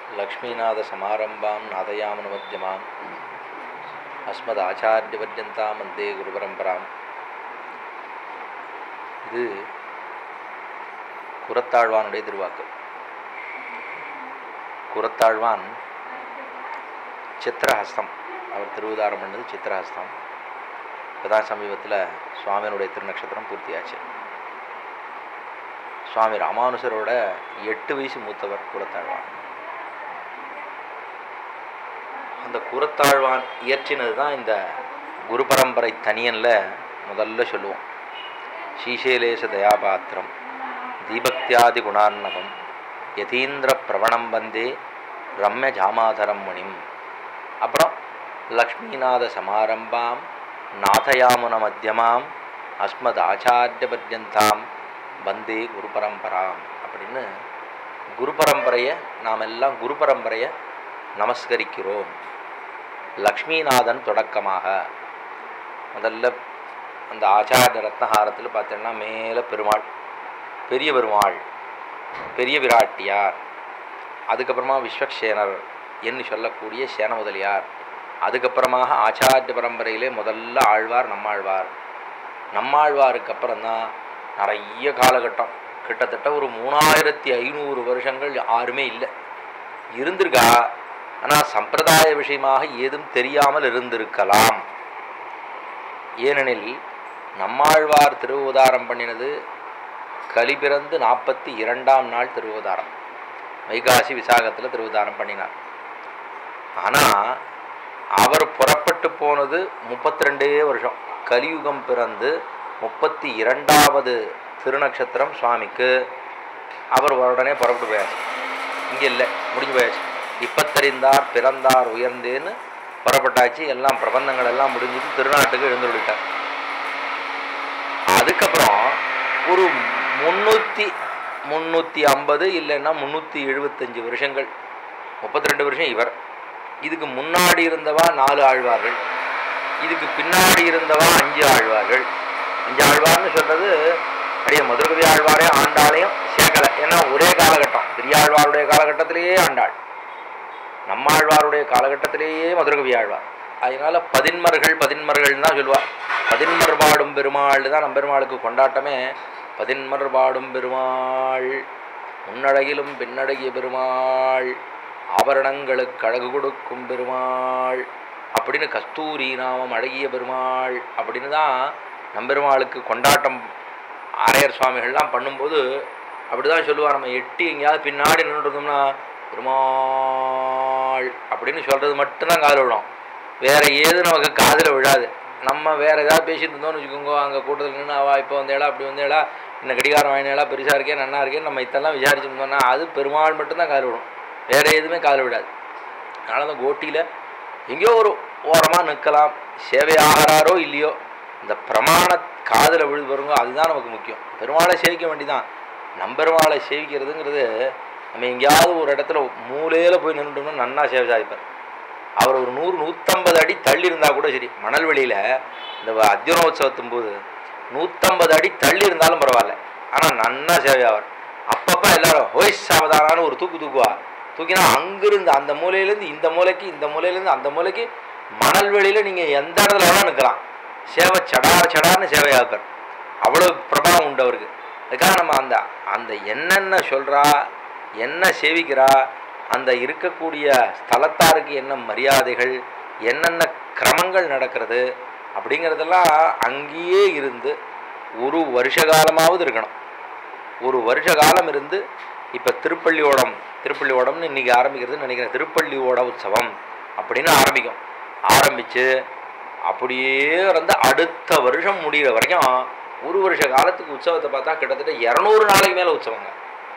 லக்ஷ்மீநாதசமாரம்பாம் நாதயாமனுமத்தியமாம் அஸ்மதாச்சாரியபர்யந்தாம் வந்தே குருபரம்பராம் இது குரத்தாழ்வானுடைய திருவாக்கு குரத்தாழ்வான் சித்திரஹஸ்தம் அவர் திருவுதாரம் பண்ணது சித்திரஹஸ்தம் இப்போதான் சமீபத்தில் சுவாமியினுடைய திருநக்ஷத்திரம் பூர்த்தியாச்சு சுவாமி ராமானுசரோட எட்டு வயசு மூத்தவர் குரத்தாழ்வான் அந்த குரத்தாழ்வான் இயற்றினது தான் இந்த குரு பரம்பரை தனியனில் முதல்ல சொல்லுவோம் ஸ்ரீசேலேச தயாபாத்திரம் தீபக்தியாதி குணார்ணவம் யதீந்திர பிரவணம் வந்தே ரம்ய ஜாமாதரம் முனிம் அப்புறம் லக்ஷ்மிநாத சமாரம்பாம் நாதயாமுன மத்தியமாம் அஸ்மத் ஆச்சாரிய பர்யந்தாம் வந்தே குரு பரம்பராம் அப்படின்னு குரு பரம்பரையை நாம் எல்லாம் குரு பரம்பரையை நமஸ்கரிக்கிறோம் லக்ஷ்மிநாதன் தொடக்கமாக முதல்ல அந்த ஆச்சாரிய ரத்னஹாரத்தில் பார்த்தீங்கன்னா மேலே பெருமாள் பெரிய பெருமாள் பெரிய விராட்டியார் அதுக்கப்புறமா விஸ்வக்சேனர் என்று சொல்லக்கூடிய சேன முதலியார் அதுக்கப்புறமாக ஆச்சாரிய பரம்பரையிலே முதல்ல ஆழ்வார் நம்மாழ்வார் நம்மாழ்வாருக்கு அப்புறம் தான் நிறைய காலகட்டம் கிட்டத்தட்ட ஒரு மூணாயிரத்தி ஐநூறு வருஷங்கள் யாருமே இல்லை இருந்திருக்கா ஆனால் சம்பிரதாய விஷயமாக ஏதும் தெரியாமல் இருந்திருக்கலாம் ஏனெனில் நம்மாழ்வார் திருவுதாரம் பண்ணினது கலி பிறந்து நாற்பத்தி இரண்டாம் நாள் திருவுதாரம் வைகாசி விசாகத்தில் திருவுதாரம் பண்ணினார் ஆனால் அவர் புறப்பட்டு போனது முப்பத்தி ரெண்டே வருஷம் கலியுகம் பிறந்து முப்பத்தி இரண்டாவது திருநக்ஷத்திரம் சுவாமிக்கு அவர் உடனே புறப்பட்டு போயாச்சு இங்கே இல்லை முடிஞ்சு போயாச்சு இப்பத்தறிந்தார் பிறந்தார் உயர்ந்தேன்னு புறப்பட்டாச்சு எல்லாம் பிரபந்தங்கள் எல்லாம் முடிஞ்சது திருநாட்டுக்கு எழுந்து விட்டார் அதுக்கப்புறம் ஒரு முந்நூற்றி முந்நூற்றி ஐம்பது இல்லைன்னா முந்நூற்றி எழுபத்தஞ்சு வருஷங்கள் முப்பத்தி ரெண்டு வருஷம் இவர் இதுக்கு முன்னாடி இருந்தவா நாலு ஆழ்வார்கள் இதுக்கு பின்னாடி இருந்தவா அஞ்சு ஆழ்வார்கள் அஞ்சு ஆழ்வார்னு சொல்கிறது அப்படியே மதுரகவி ஆழ்வாரே ஆண்டாளையும் சேர்க்கலை ஏன்னா ஒரே காலகட்டம் பெரியாழ்வாருடைய காலகட்டத்திலேயே ஆண்டாள் நம்மாழ்வாருடைய காலகட்டத்திலேயே மதுரகவி ஆழ்வார் அதனால பதின்மர்கள் பதின்மர்கள் தான் சொல்லுவாள் பதின்மர் பாடும் பெருமாள் தான் நம்பெருமாளுக்கு கொண்டாட்டமே பதின்மர் பாடும் பெருமாள் முன்னழகிலும் பின்னழகிய பெருமாள் ஆபரணங்களுக்கு அழகு கொடுக்கும் பெருமாள் அப்படின்னு கஸ்தூரி நாமம் அழகிய பெருமாள் அப்படின்னு தான் நம்பெருமாளுக்கு கொண்டாட்டம் ஆரையர் சுவாமிகள்லாம் பண்ணும்போது அப்படி தான் சொல்லுவார் நம்ம எட்டி எங்கேயாவது பின்னாடி நின்றுருந்தோம்னா பெருமாள் அப்படின்னு சொல்கிறது மட்டும்தான் காதில் விடும் வேறு ஏது நமக்கு காதில் விழாது நம்ம வேறு ஏதாவது பேசிட்டு இருந்தோம்னு வச்சுக்கோங்க அங்கே கூட்டத்தில் நின்று அவா இப்போ வந்தேடா அப்படி வந்தேடா இந்த கடிகாரம் வாங்கினேடா பெருசாக இருக்கே நன்னா இருக்கே நம்ம இதெல்லாம் விசாரிச்சுருந்தோம்னா அது பெருமாள் மட்டும்தான் காதில் விடும் வேறு எதுவுமே காதில் விடாது அதனால தான் கோட்டியில் எங்கேயோ ஒரு ஓரமாக நிற்கலாம் சேவை ஆகிறாரோ இல்லையோ இந்த பிரமாண காதில் விழுது பாருங்க அதுதான் நமக்கு முக்கியம் பெருமாளை சேவிக்க வேண்டிதான் நம்பெருமாளை சேவிக்கிறதுங்கிறது நம்ம எங்கேயாவது ஒரு இடத்துல மூலையில் போய் நின்றுட்டோம்னா நன்னா சேவை சாதிப்பார் அவர் ஒரு நூறு நூற்றம்பது அடி தள்ளி இருந்தால் கூட சரி மணல்வெளியில் இந்த அத்தியனோத்சவத்தும் போது நூற்றம்பது அடி தள்ளி இருந்தாலும் பரவாயில்ல ஆனால் நன்னா சேவையாவார் அப்பப்போ எல்லாரும் ஹோய் சாவதானான்னு ஒரு தூக்கு தூக்குவா தூக்கினா அங்கிருந்து அந்த மூலையிலேருந்து இந்த மூலைக்கு இந்த மூலையிலேருந்து அந்த மூலைக்கு மணல்வெளியில் நீங்கள் எந்த இடத்துல வேணால் நிற்கலாம் சேவை சடார் சடார்னு சேவையாப்பார் அவ்வளோ பிரபாவம் உண்டு அவருக்கு அதுக்காக நம்ம அந்த அந்த என்னென்ன சொல்கிறா என்ன சேவிக்கிறா அந்த இருக்கக்கூடிய ஸ்தலத்தாருக்கு என்ன மரியாதைகள் என்னென்ன கிரமங்கள் நடக்கிறது அப்படிங்கிறதெல்லாம் அங்கேயே இருந்து ஒரு வருஷ காலமாவது இருக்கணும் ஒரு வருஷ காலம் இருந்து இப்போ திருப்பள்ளியோடம் திருப்பள்ளியோடம்னு இன்றைக்கி ஆரம்பிக்கிறதுன்னு நினைக்கிறேன் திருப்பள்ளியோட உற்சவம் அப்படின்னு ஆரம்பிக்கும் ஆரம்பித்து அப்படியே வந்து அடுத்த வருஷம் முடிகிற வரைக்கும் ஒரு வருஷ காலத்துக்கு உற்சவத்தை பார்த்தா கிட்டத்தட்ட இரநூறு நாளைக்கு மேலே உற்சவங்க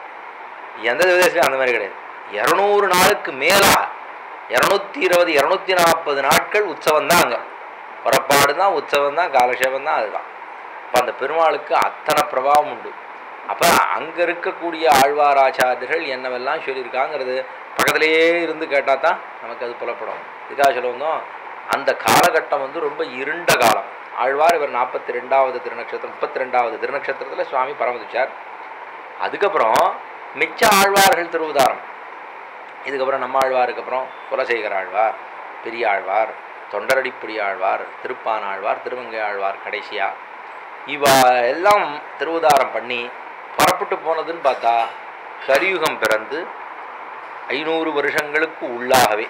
எந்த விதத்துலையும் அந்த மாதிரி கிடையாது இரநூறு நாளுக்கு மேலா இரநூத்தி இருபது இரநூத்தி நாற்பது நாட்கள் உற்சவம் தான் அங்கே புறப்பாடு தான் உற்சவம் தான் காலக்ஷேபம் தான் அதுதான் அப்போ அந்த பெருமாளுக்கு அத்தனை பிரபாவம் உண்டு அப்போ அங்கே இருக்கக்கூடிய ஆழ்வாராச்சாரியர்கள் என்னவெல்லாம் சொல்லியிருக்காங்கிறது பக்கத்திலேயே இருந்து கேட்டால் தான் நமக்கு அது புலப்படும் இதுக்காக சொல்ல வந்தோம் அந்த காலகட்டம் வந்து ரொம்ப இருண்ட காலம் ஆழ்வார் இவர் நாற்பத்தி ரெண்டாவது திருநக்ஷத்திரம் முப்பத்தி ரெண்டாவது திருநக்ஷத்திரத்தில் சுவாமி பரமதிச்சார் அதுக்கப்புறம் மிச்ச ஆழ்வார்கள் திருவுதாரம் இதுக்கப்புறம் நம்ம ஆழ்வாருக்கு அப்புறம் குலசேகர ஆழ்வார் பெரிய ஆழ்வார் தொண்டரடிப்புடி ஆழ்வார் திருப்பான் ஆழ்வார் திருவங்கை ஆழ்வார் கடைசியாக இவா எல்லாம் திருவுதாரம் பண்ணி புறப்பட்டு போனதுன்னு பார்த்தா கலியுகம் பிறந்து ஐநூறு வருஷங்களுக்கு உள்ளாகவே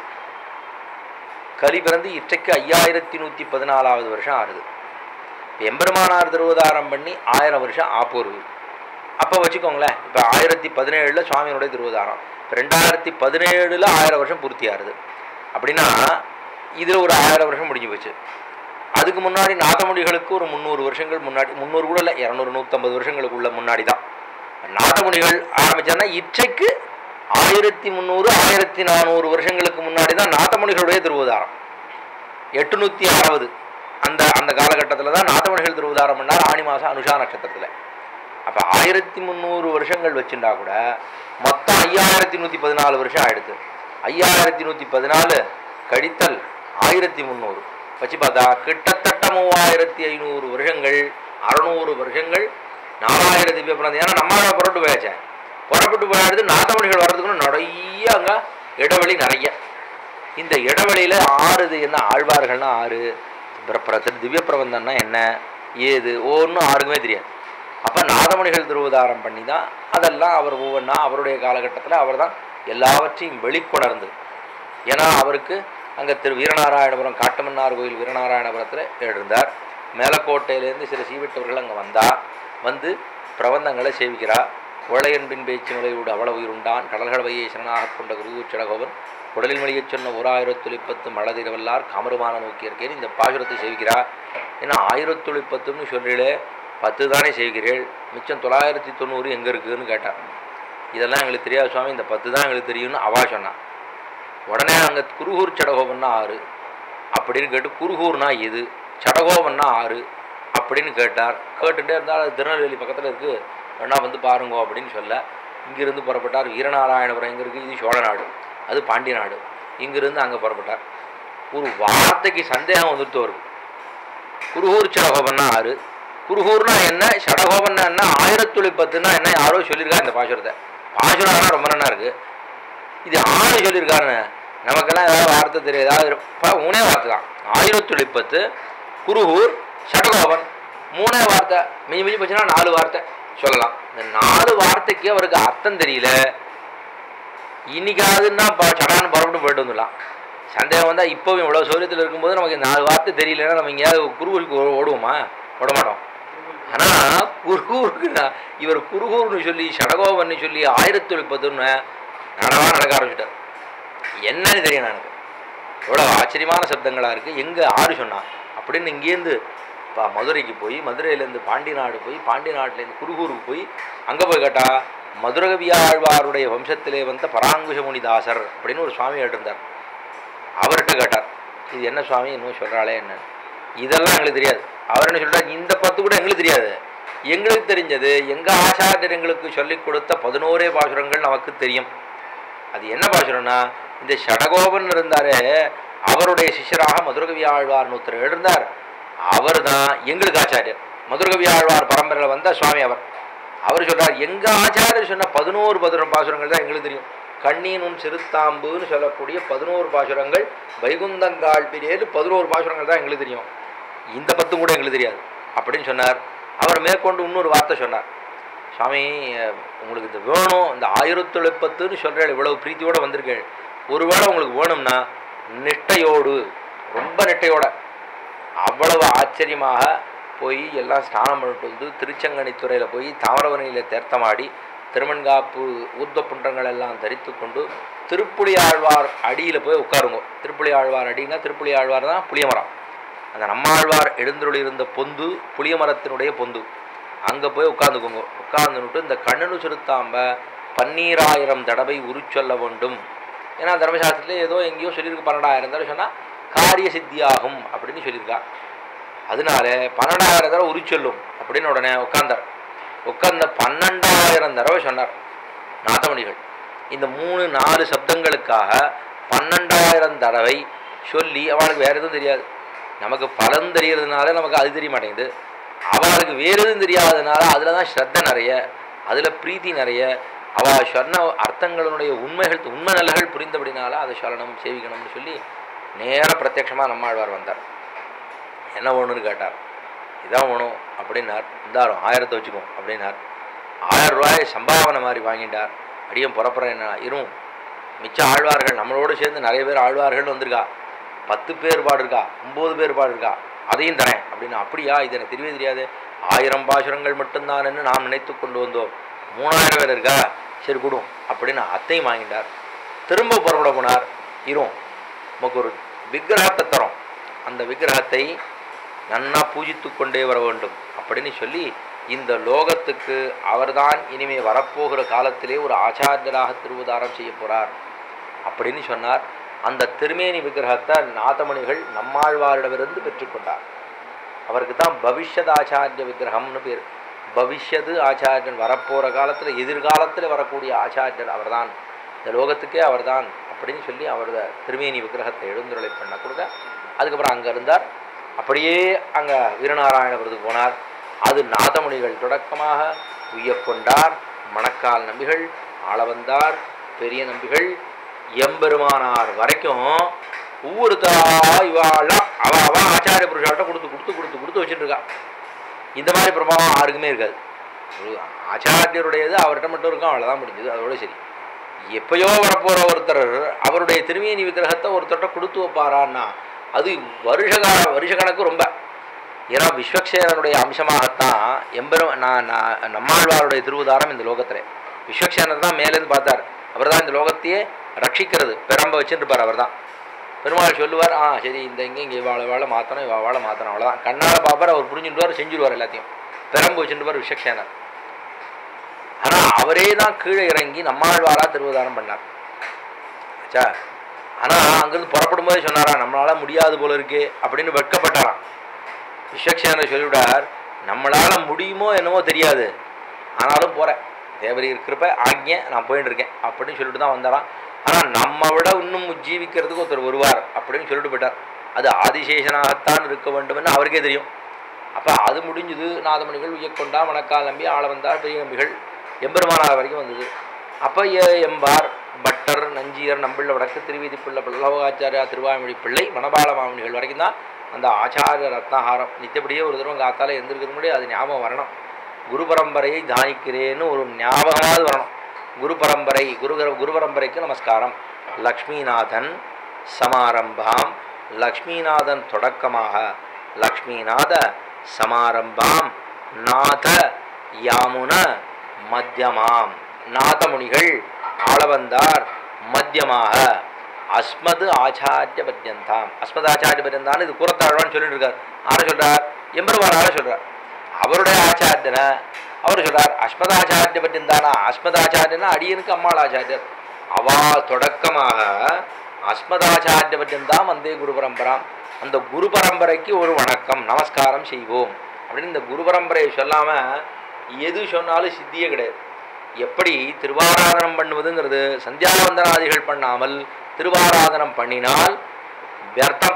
கலி பிறந்து இற்றைக்கு ஐயாயிரத்தி நூற்றி பதினாலாவது வருஷம் ஆறுது இப்போ எம்பெருமானார் திருவதாரம் பண்ணி ஆயிரம் வருஷம் ஆப்போருது அப்போ வச்சுக்கோங்களேன் இப்போ ஆயிரத்தி பதினேழில் சுவாமியினுடைய திருவதாரம் இப்போ ரெண்டாயிரத்தி பதினேழில் ஆயிரம் வருஷம் பூர்த்தி ஆறுது அப்படின்னா இதில் ஒரு ஆயிரம் வருஷம் முடிஞ்சு போச்சு அதுக்கு முன்னாடி நாதமொழிகளுக்கு ஒரு முந்நூறு வருஷங்கள் முன்னாடி முந்நூறு கூட இல்லை இரநூறு நூற்றம்பது வருஷங்களுக்குள்ள முன்னாடி தான் நாதமொழிகள் ஆரம்பித்தான்னா இச்சைக்கு ஆயிரத்தி முந்நூறு ஆயிரத்தி நானூறு வருஷங்களுக்கு முன்னாடி தான் நாதமொழிகளுடைய திருவதாரம் எட்டுநூற்றி ஆறாவது அந்த அந்த காலகட்டத்தில் தான் நாதமொழிகள் திருவதாரம் பண்ணார் ஆணி மாதம் அனுஷா நட்சத்திரத்தில் அப்போ ஆயிரத்தி முந்நூறு வருஷங்கள் வச்சுட்டா கூட மொத்தம் ஐயாயிரத்தி நூற்றி பதினாலு வருஷம் ஆயிடுது ஐயாயிரத்தி நூற்றி பதினாலு கழித்தல் ஆயிரத்தி முந்நூறு வச்சு பார்த்தா கிட்டத்தட்ட மூவாயிரத்தி ஐநூறு வருஷங்கள் அறநூறு வருஷங்கள் நாலாயிரம் திவ்ய பிறந்த ஏன்னா நம்ம புறப்பட்டு போயாச்சேன் புறப்பட்டு போயாடுது நாத்தமணிகள் வர்றதுக்குன்னு நிறைய அங்கே இடைவெளி நிறைய இந்த இடைவெளியில் ஆறு இது என்ன ஆழ்வார்கள்னா ஆறு பிர- பிர- திவ்ய பிரபந்தம்னா என்ன ஏது ஒன்றும் யாருக்குமே தெரியாது அப்போ நாதமணிகள் திருவதாரம் பண்ணி தான் அதெல்லாம் அவர் ஒவ்வொன்றா அவருடைய காலகட்டத்தில் அவர் தான் எல்லாவற்றையும் வெளிக்கொணர்ந்து ஏன்னா அவருக்கு அங்கே திரு வீரநாராயணபுரம் காட்டுமன்னார் கோயில் வீரநாராயணபுரத்தில் எழுந்தார் மேலக்கோட்டையிலேருந்து சில சீவிட்டவர்கள் அங்கே வந்தா வந்து பிரபந்தங்களை சேவிக்கிறா உழையன்பின் பேச்சு முறையோடு அவ்வளவு உயிருண்டான் கடல்கள் வையை சரணாகக் கொண்ட குருச்சடகோவன் உடலில் மொழியச் சொன்ன ஓர் ஆயிரத்துளிப்பத்து மழதிரவல்லார் காமருமான நோக்கி இருக்கேன் இந்த பாசுரத்தை சேவிக்கிறா ஏன்னா ஆயிரத்துளிப்பத்துன்னு சொல்றீங்களே பத்து தானே செய்கிறீள் மிச்சம் தொள்ளாயிரத்தி தொண்ணூறு எங்கே இருக்குதுன்னு கேட்டார் இதெல்லாம் எங்களுக்கு தெரியாது சுவாமி இந்த பத்து தான் எங்களுக்கு தெரியும்னு அவா சொன்னான் உடனே அங்கே குருகூர் சடகோபன்னா ஆறு அப்படின்னு கேட்டு குருகூர்னா எது சடகோபன்னா ஆறு அப்படின்னு கேட்டார் கேட்டுட்டே இருந்தால் அது திருநெல்வேலி பக்கத்தில் இருக்குது வேணா வந்து பாருங்கோ அப்படின்னு சொல்ல இங்கிருந்து புறப்பட்டார் வீரநாராயணபுரம் எங்கே இருக்குது இது சோழ நாடு அது பாண்டிய நாடு இங்கிருந்து அங்கே புறப்பட்டார் ஒரு வார்த்தைக்கு சந்தேகம் வந்துட்டு வருது குருகூர் சடகோபன்னா ஆறு குருகூர்னா என்ன சடகோபன்னா என்ன ஆயிரத்துளி பத்துன்னா என்ன யாரோ சொல்லியிருக்கா இந்த பாசுரத்தை பாசுரம் ஆனால் ரொம்ப நல்லா இருக்குது இது ஆறு சொல்லியிருக்காருன்னு நமக்கெல்லாம் ஏதாவது வார்த்தை தெரியும் ஏதாவது இப்போ மூணே வார்த்தை தான் ஆயிரத்துளி பத்து குருகூர் சடகோபன் மூணே வார்த்தை மிஞ்சி மிஞ்சி போச்சுன்னா நாலு வார்த்தை சொல்லலாம் இந்த நாலு வார்த்தைக்கு அவருக்கு அர்த்தம் தெரியல இன்னைக்காவதுன்னா இப்போ சடான்னு புறப்பட்டு போயிட்டு வந்துடலாம் சந்தேகம் வந்தால் இப்போவும் இவ்வளோ சௌரியத்தில் இருக்கும்போது நமக்கு இந்த நாலு வார்த்தை தெரியலன்னா நம்ம எங்கேயாவது குருகூருக்கு ஓ- ஓடுவோமா ஓட மாட்டோம் ஆனால் குருகூருக்கு நான் இவர் குருகூர்னு சொல்லி சடகோபன்னு சொல்லி ஆயிரத்தி முப்பதுன்னு நடவா நடக்க ஆரம்பிச்சிட்டார் என்னன்னு தெரியும் எனக்கு எவ்வளோ ஆச்சரியமான சப்தங்களாக இருக்குது எங்கே ஆறு சொன்னா அப்படின்னு இங்கேருந்து இப்போ மதுரைக்கு போய் மதுரையிலேருந்து பாண்டி நாடு போய் பாண்டி நாட்டிலேருந்து குருகூருக்கு போய் அங்கே போய் கேட்டா மதுரகவியாழ்வாருடைய வம்சத்திலே வந்த பராங்குஷ முனிதாசர் அப்படின்னு ஒரு சுவாமி இருந்தார் அவர்கிட்ட கேட்டார் இது என்ன சுவாமி இன்னும் சொல்கிறாளே என்ன இதெல்லாம் எங்களுக்கு தெரியாது அவர் என்ன சொல்றார் இந்த பத்து கூட எங்களுக்கு தெரியாது எங்களுக்கு தெரிஞ்சது எங்கள் ஆச்சாரியர் எங்களுக்கு சொல்லிக் கொடுத்த பதினோரே பாசுரங்கள் நமக்கு தெரியும் அது என்ன பாசுரம்னா இந்த ஷடகோபன் இருந்தாரே அவருடைய சிஷ்யராக மதுரகவி ஆழ்வார்னு ஒருத்தர் இருந்தார் அவர் தான் எங்களுக்கு ஆச்சாரியர் மதுரகவி ஆழ்வார் பரம்பரையில் வந்த சுவாமி அவர் அவர் சொல்றார் எங்க ஆச்சாரியர் சொன்ன பதினோரு பதினொரு பாசுரங்கள் தான் எங்களுக்கு தெரியும் கண்ணீனும் சிறுத்தாம்புன்னு சொல்லக்கூடிய பதினோரு பாசுரங்கள் வைகுந்தங்கால் பிரியேடு பதினோரு பாசுரங்கள் தான் எங்களுக்கு தெரியும் இந்த பத்தும் கூட எங்களுக்கு தெரியாது அப்படின்னு சொன்னார் அவர் மேற்கொண்டு இன்னொரு வார்த்தை சொன்னார் சுவாமி அஹ், உங்களுக்கு இது வேணும் இந்த ஆயிரத்தி பத்துன்னு சொல்கிறேன் இவ்வளவு பிரீத்தியோடு வந்திருக்கேன் ஒருவேளை உங்களுக்கு வேணும்னா நிட்டையோடு ரொம்ப நிட்டையோட அவ்வளவு ஆச்சரியமாக போய் எல்லாம் ஸ்நானம் பண்ணிட்டு வந்து திருச்சங்கணித்துறையில் போய் தாமிரவரணியில் தேர்த்தமாடி திருமண்காப்பு ஊர்த புன்றங்கள் எல்லாம் தரித்து கொண்டு திருப்புளி ஆழ்வார் அடியில் போய் உட்காருங்க திருப்புளி ஆழ்வார் அடின்னா திருப்புளி ஆழ்வார் தான் புளியமரம் அந்த நம்மாழ்வார் எழுந்தருளி இருந்த பொந்து புளிய மரத்தினுடைய பொந்து அங்கே போய் உட்காந்துக்கோங்க உட்காந்துன்னுட்டு இந்த கண்ணனு சிறுத்தாம்ப பன்னீராயிரம் தடவை உருச்சொல்ல வேண்டும் ஏன்னா தர்மசாஸ்திரத்தில் ஏதோ எங்கேயோ சொல்லியிருக்கு பன்னெண்டாயிரம் தடவை சொன்னால் காரிய சித்தியாகும் அப்படின்னு சொல்லியிருக்கா அதனால பன்னெண்டாயிரம் தடவை உரிச்சொல்லும் அப்படின்னு உடனே உட்காந்தார் உட்கார்ந்த பன்னெண்டாயிரம் தடவை சொன்னார் நாதமணிகள் இந்த மூணு நாலு சப்தங்களுக்காக பன்னெண்டாயிரம் தடவை சொல்லி அவளுக்கு வேறு எதுவும் தெரியாது நமக்கு பலன் தெரியறதுனால நமக்கு அது தெரிய மாட்டேங்குது அவளுக்கு வேறு எதுவும் தெரியாததுனால அதில் தான் ஸ்ரத்த நிறைய அதில் பிரீத்தி நிறைய அவ சொன்ன அர்த்தங்களுடைய உண்மைகள் உண்மை நல்லகள் புரிந்தபடினால அதை சொல்லணும் சேவிக்கணும்னு சொல்லி நேராக பிரத்யட்சமாக நம்மாழ்வார் வந்தார் என்ன வேணும்னு கேட்டார் இதான் வேணும் அப்படின்னார் இந்தாரும் ஆயிரத்தை வச்சுக்கோ அப்படின்னார் ஆயிரம் ரூபாய் சம்பாவனை மாதிரி வாங்கிட்டார் அடியும் புறப்புறேன் என்ன இரும் மிச்ச ஆழ்வார்கள் நம்மளோடு சேர்ந்து நிறைய பேர் ஆழ்வார்கள் வந்திருக்கா பத்து பேர் பாடு இருக்கா ஒம்பது பேர் பாடு இருக்கா அதையும் தரேன் அப்படின்னு அப்படியா இது எனக்கு தெரியவே தெரியாது ஆயிரம் பாசுரங்கள் மட்டும்தான்னு நாம் நினைத்து கொண்டு வந்தோம் மூணாயிரம் பேர் இருக்கா சரி கொடும் அப்படின்னு அத்தையும் வாங்கிட்டார் திரும்ப புறப்பட போனார் இரும் நமக்கு ஒரு விக்கிரகத்தை தரோம் அந்த விக்கிரகத்தை நன்னா பூஜித்து கொண்டே வர வேண்டும் அப்படின்னு சொல்லி இந்த லோகத்துக்கு அவர்தான் இனிமே வரப்போகிற காலத்திலே ஒரு ஆச்சாரியராக திருவதாரம் செய்ய போகிறார் அப்படின்னு சொன்னார் அந்த திருமேனி விக்கிரகத்தை நாதமணிகள் நம்மாழ்வாரிடமிருந்து பெற்றுக்கொண்டார் அவருக்கு தான் பவிஷ்யத் ஆச்சாரிய விக்கிரகம்னு பேர் பவிஷ்யது ஆச்சாரியன் வரப்போகிற காலத்தில் எதிர்காலத்தில் வரக்கூடிய ஆச்சாரியர் அவர்தான் இந்த லோகத்துக்கே அவர்தான் அப்படின்னு சொல்லி அவரது திருமேனி விக்கிரகத்தை எழுந்துருளை பண்ண கொடுக்க அதுக்கப்புறம் அங்கே இருந்தார் அப்படியே அங்கே வீரநாராயணபுரத்துக்கு போனார் அது நாதமுனிகள் தொடக்கமாக உய்யக்கொண்டார் மணக்கால் நம்பிகள் ஆளவந்தார் பெரிய நம்பிகள் எம்பெருமானார் வரைக்கும் ஒவ்வொருத்தா இவாள்லாம் அவ அவ ஆச்சாரிய புருஷால்கிட்ட கொடுத்து கொடுத்து கொடுத்து கொடுத்து வச்சுட்டு இருக்கா இந்த மாதிரி பிரபாவம் யாருக்குமே இருக்காது ஒரு ஆச்சாரியருடையது அவர்கிட்ட மட்டும் இருக்கும் அவ்வளோதான் முடிஞ்சது அதோட சரி எப்பயோ வரப்போகிற ஒருத்தர் அவருடைய திருமேனி விக்கிரகத்தை ஒருத்தர்கிட்ட கொடுத்து வைப்பாரான்னா அது வருஷ கா- வருஷ கணக்கு ரொம்ப ஏன்னா விஸ்வக்சேனருடைய அம்சமாகத்தான் எம்பெரும் நான் நான் நம்மாழ்வாருடைய திருவுதாரம் இந்த லோகத்தில் விஸ்வக்சேனர் தான் மேலேருந்து பார்த்தார் அவர் தான் இந்த லோகத்தையே ரட்சிக்கிறது பெரம்ப வச்சுருப்பார் அவர் தான் பெருமாள் சொல்லுவார் ஆ சரி இந்த இங்கே இங்கே இவாளை வாழை மாற்றணும் இவா வாழை மாற்றணும் அவ்வளோதான் கண்ணால் பார்ப்பார் அவர் புரிஞ்சுட்டுவார் செஞ்சுருவார் எல்லாத்தையும் பெரம்பு வச்சுருப்பார் விஸ்வக்சேனர் ஆனால் அவரே தான் கீழே இறங்கி நம்மாழ்வாரா திருவதாரம் பண்ணார் ஆச்சா ஆனால் அங்கேருந்து புறப்படும் போதே சொன்னாரா நம்மளால் முடியாது போல இருக்கே அப்படின்னு வெட்கப்பட்டாராம் விஸ்வக்சேனர் சொல்லிவிட்டார் நம்மளால் முடியுமோ என்னமோ தெரியாது ஆனாலும் போகிறேன் தேவரி இருக்கிறப்ப ஆக்ஞை நான் போயிட்டு இருக்கேன் அப்படின்னு சொல்லிட்டு தான் வந்தாராம் ஆனால் நம்ம விட இன்னும் ஜீவிக்கிறதுக்கு ஒருத்தர் வருவார் அப்படின்னு சொல்லிட்டு போயிட்டார் அது ஆதிசேஷனாகத்தான் இருக்க வேண்டும்னு அவருக்கே தெரியும் அப்போ அது முடிஞ்சது நாதமணிகள் உயக்கொண்டா மணக்கால் நம்பி ஆள வந்தார் பெரிய நம்பிகள் எம்பெருமானார் வரைக்கும் வந்தது அப்போ எம்பார் பட்டர் நஞ்சியர் நம்பிள்ள வடக்கு திருவீதி பிள்ளை பல்லவாச்சாரியா திருவாமொழி பிள்ளை மணபால மாமணிகள் வரைக்கும் தான் அந்த ஆச்சாரிய ரத்னஹாரம் நித்தபடியே ஒரு தடவை காத்தால எந்திருக்கிறது முன்னாடி அது ஞாபகம் வரணும் குரு பரம்பரையை தானிக்கிறேன்னு ஒரு ஞாபகமாவது வரணும் குரு பரம்பரை குரு குரு பரம்பரைக்கு நமஸ்காரம் லக்ஷ்மிநாதன் சமாரம்பாம் லக்ஷ்மிநாதன் தொடக்கமாக லக்ஷ்மிநாத சமாரம்பாம் நாத யாமுன மத்தியமாம் நாதமுனிகள் ஆளவந்தார் மத்தியமாக அஸ்மது ஆச்சாரிய பர்யந்தாம் அஸ்மது ஆச்சாரிய பர்யந்தான்னு இது கூறத்தாழ்வான்னு சொல்லிட்டு இருக்கார் ஆரை சொல்றார் எம்பெருமானார சொல்றார் அவருடைய ஆச்சாரியனை அவர் சொல்றார் அஸ்மதாச்சாரிய பர்யந்தானா அஸ்மதாச்சாரியனா அடியனுக்கு அம்மாள் ஆச்சாரியர் அவா தொடக்கமாக அஸ்மதாச்சாரிய பர்யந்தாம் வந்தே குரு பரம்பராம் அந்த குரு பரம்பரைக்கு ஒரு வணக்கம் நமஸ்காரம் செய்வோம் அப்படின்னு இந்த குரு பரம்பரையை சொல்லாம எது சொன்னாலும் சித்தியே கிடையாது எப்படி திருவாராதனம் பண்ணுவதுங்கிறது சந்தியாவந்தனாதிகள் பண்ணாமல் திருவாராதனம் பண்ணினால் வியர்த்தம்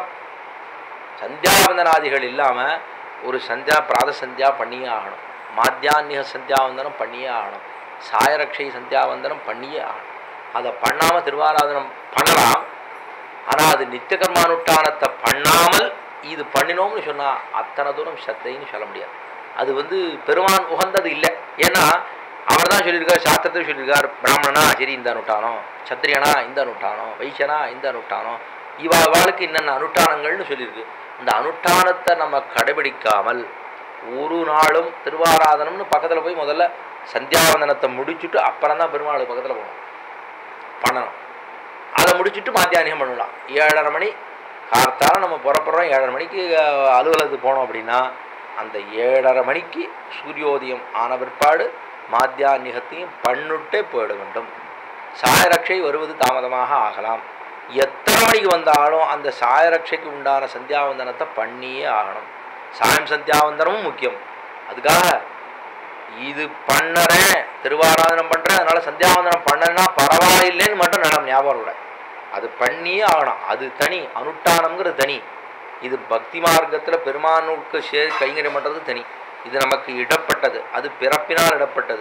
சந்தியாவந்தனாதிகள் இல்லாமல் ஒரு சந்தியா பிராத சந்தியா பண்ணியே ஆகணும் மாத்தியான்ய சந்தியாவந்தனம் பண்ணியே ஆகணும் சாயரக்ஷை சந்தியாவந்தனம் பண்ணியே ஆகணும் அதை பண்ணாமல் திருவாராதனம் பண்ணலாம் ஆனால் அது நித்திய கர்மானுஷ்டானத்தை பண்ணாமல் இது பண்ணினோம்னு சொன்னால் அத்தனை தூரம் சத்தைன்னு சொல்ல முடியாது அது வந்து பெருமான் உகந்தது இல்லை ஏன்னா அவர் தான் சொல்லியிருக்கார் சாஸ்திரத்தில் சொல்லியிருக்கார் பிராமணனா சரி இந்த அனுட்டானம் சத்திரியனா இந்த அனுட்டானம் வைசியனா இந்த அனுட்டானம் இவா வாழ்க்கை என்னென்ன அனுஷ்டானங்கள்னு சொல்லியிருக்கு அந்த அனுஷ்டானத்தை நம்ம கடைபிடிக்காமல் ஒரு நாளும் திருவாராதனம்னு பக்கத்தில் போய் முதல்ல சந்தியாவந்தனத்தை முடிச்சுட்டு அப்புறம் தான் பெருமாள் பக்கத்தில் போகணும் பண்ணணும் அதை முடிச்சுட்டு மாத்தியானியம் பண்ணலாம் ஏழரை மணி கார்த்தால நம்ம புறப்படுறோம் ஏழரை மணிக்கு அஹ், அலுவலகத்துக்கு போனோம் அப்படின்னா அந்த ஏழரை மணிக்கு சூரியோதயம் ஆன பிற்பாடு மாத்தியான்யத்தையும் பண்ணுட்டே போயிட வேண்டும் சாயரட்சை வருவது தாமதமாக ஆகலாம் எத்தனை மணிக்கு வந்தாலும் அந்த சாயரட்சைக்கு உண்டான சந்தியாவந்தனத்தை பண்ணியே ஆகணும் சாயம் சந்தியாவந்தனமும் முக்கியம் அதுக்காக இது பண்ணறேன் திருவாராதனம் பண்ணுறேன் அதனால் சந்தியாவந்தனம் பண்ணனா பரவாயில்லைன்னு மட்டும் நான் ஞாபகம் விட அது பண்ணியே ஆகணும் அது தனி அனுஷ்டானம்ங்கிறது தனி இது பக்தி மார்க்கத்தில் பெருமானுக்கு சே கைங்கரியம் பண்ணுறது தனி இது நமக்கு இடப்பட்டது அது பிறப்பினால் இடப்பட்டது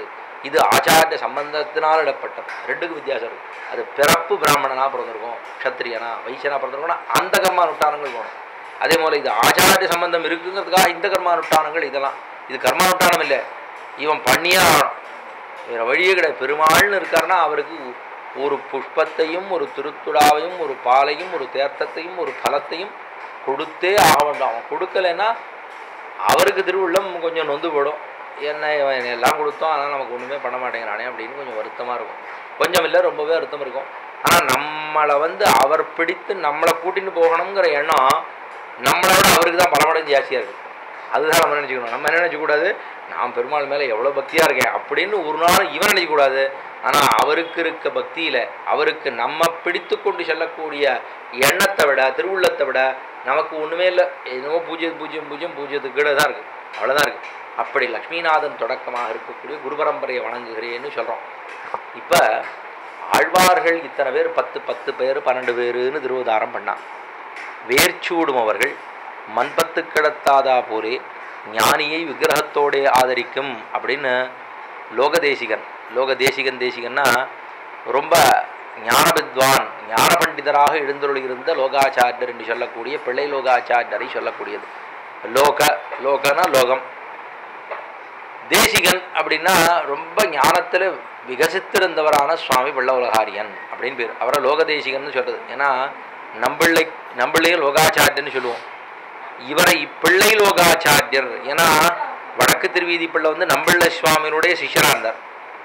இது ஆச்சாரிய சம்பந்தத்தினால் இடப்பட்டது ரெண்டுக்கும் வித்தியாசம் இருக்கு அது பிறப்பு பிராமணனா பிறந்திருக்கும் க்ஷத்திரியனா வைசியனா பிறந்திருக்கும்னா அந்த கர்மானுஷ்டானங்கள் போகணும் அதே போல் இது ஆச்சாரிய சம்பந்தம் இருக்குங்கிறதுக்காக இந்த கர்மானுஷ்டானங்கள் இதெல்லாம் இது கர்மானுஷ்டானம் இல்லை இவன் பண்ணியே ஆகணும் வேறு வழியே கிடையாது பெருமாள்னு இருக்காருன்னா அவருக்கு ஒரு புஷ்பத்தையும் ஒரு திருத்துடாவையும் ஒரு பாலையும் ஒரு தேர்த்தத்தையும் ஒரு பலத்தையும் கொடுத்தே ஆக வேண்டும் அவன் கொடுக்கலைன்னா அவருக்கு திருவுள்ளம் கொஞ்சம் நொந்து போடும் என்ன இவன் எல்லாம் கொடுத்தோம் ஆனால் நமக்கு ஒன்றுமே பண்ண மாட்டேங்கிறானே அப்படின்னு கொஞ்சம் வருத்தமாக இருக்கும் கொஞ்சம் இல்லை ரொம்பவே வருத்தம் இருக்கும் ஆனால் நம்மளை வந்து அவர் பிடித்து நம்மளை கூட்டின்னு போகணுங்கிற எண்ணம் நம்மளை விட அவருக்கு தான் பல மடங்கு ஜாஸ்தியாக இருக்குது அதுதான் நம்ம நினச்சிக்கணும் நம்ம என்ன நினச்சக்கூடாது நான் பெருமாள் மேலே எவ்வளோ பக்தியாக இருக்கேன் அப்படின்னு ஒரு நாள் இவன் நினைக்கக்கூடாது ஆனால் அவருக்கு இருக்க பக்தியில் அவருக்கு நம்ம பிடித்து கொண்டு செல்லக்கூடிய எண்ணத்தை விட திருவுள்ளத்தை விட நமக்கு ஒன்றுமே இல்லை என்னவோ பூஜ்ஜியம் பூஜ்ஜியம் பூஜ்ஜியம் பூஜ்ஜியத்துக்கு கீழே தான் இருக்குது அவ்வளோதான் இருக்குது அப்படி லக்ஷ்மிநாதன் தொடக்கமாக இருக்கக்கூடிய குரு பரம்பரையை வணங்குகிறேன்னு சொல்கிறோம் இப்போ ஆழ்வார்கள் இத்தனை பேர் பத்து பத்து பேர் பன்னெண்டு பேருன்னு திருவதாரம் பண்ணான் வேர்ச்சூடும் அவர்கள் மண்பத்து கிடத்தாதா போரே ஞானியை விக்கிரகத்தோடே ஆதரிக்கும் அப்படின்னு லோகதேசிகன் லோகதேசிகன் தேசிகன்னா ரொம்ப ஞானவித்வான் ஞான பண்டிதராக எழுந்தருளியிருந்த லோகாச்சாரியர் என்று சொல்லக்கூடிய பிள்ளை லோகாச்சாரியரை சொல்லக்கூடியது லோக லோகனா லோகம் தேசிகன் அப்படின்னா ரொம்ப ஞானத்தில் விகசித்திருந்தவரான சுவாமி பிள்ளவுலகாரியன் அப்படின்னு பேர் அவரை லோகதேசிகன் சொல்கிறது ஏன்னா நம்பிள்ளை நம்பிள்ளையும் லோகாச்சாரியன்னு சொல்லுவோம் இவரை பிள்ளை லோகாச்சாரியர் ஏன்னா வடக்கு திருவீதி பிள்ளை வந்து நம்பிள்ளை சுவாமியினுடைய சிஷ்யராக இருந்தார்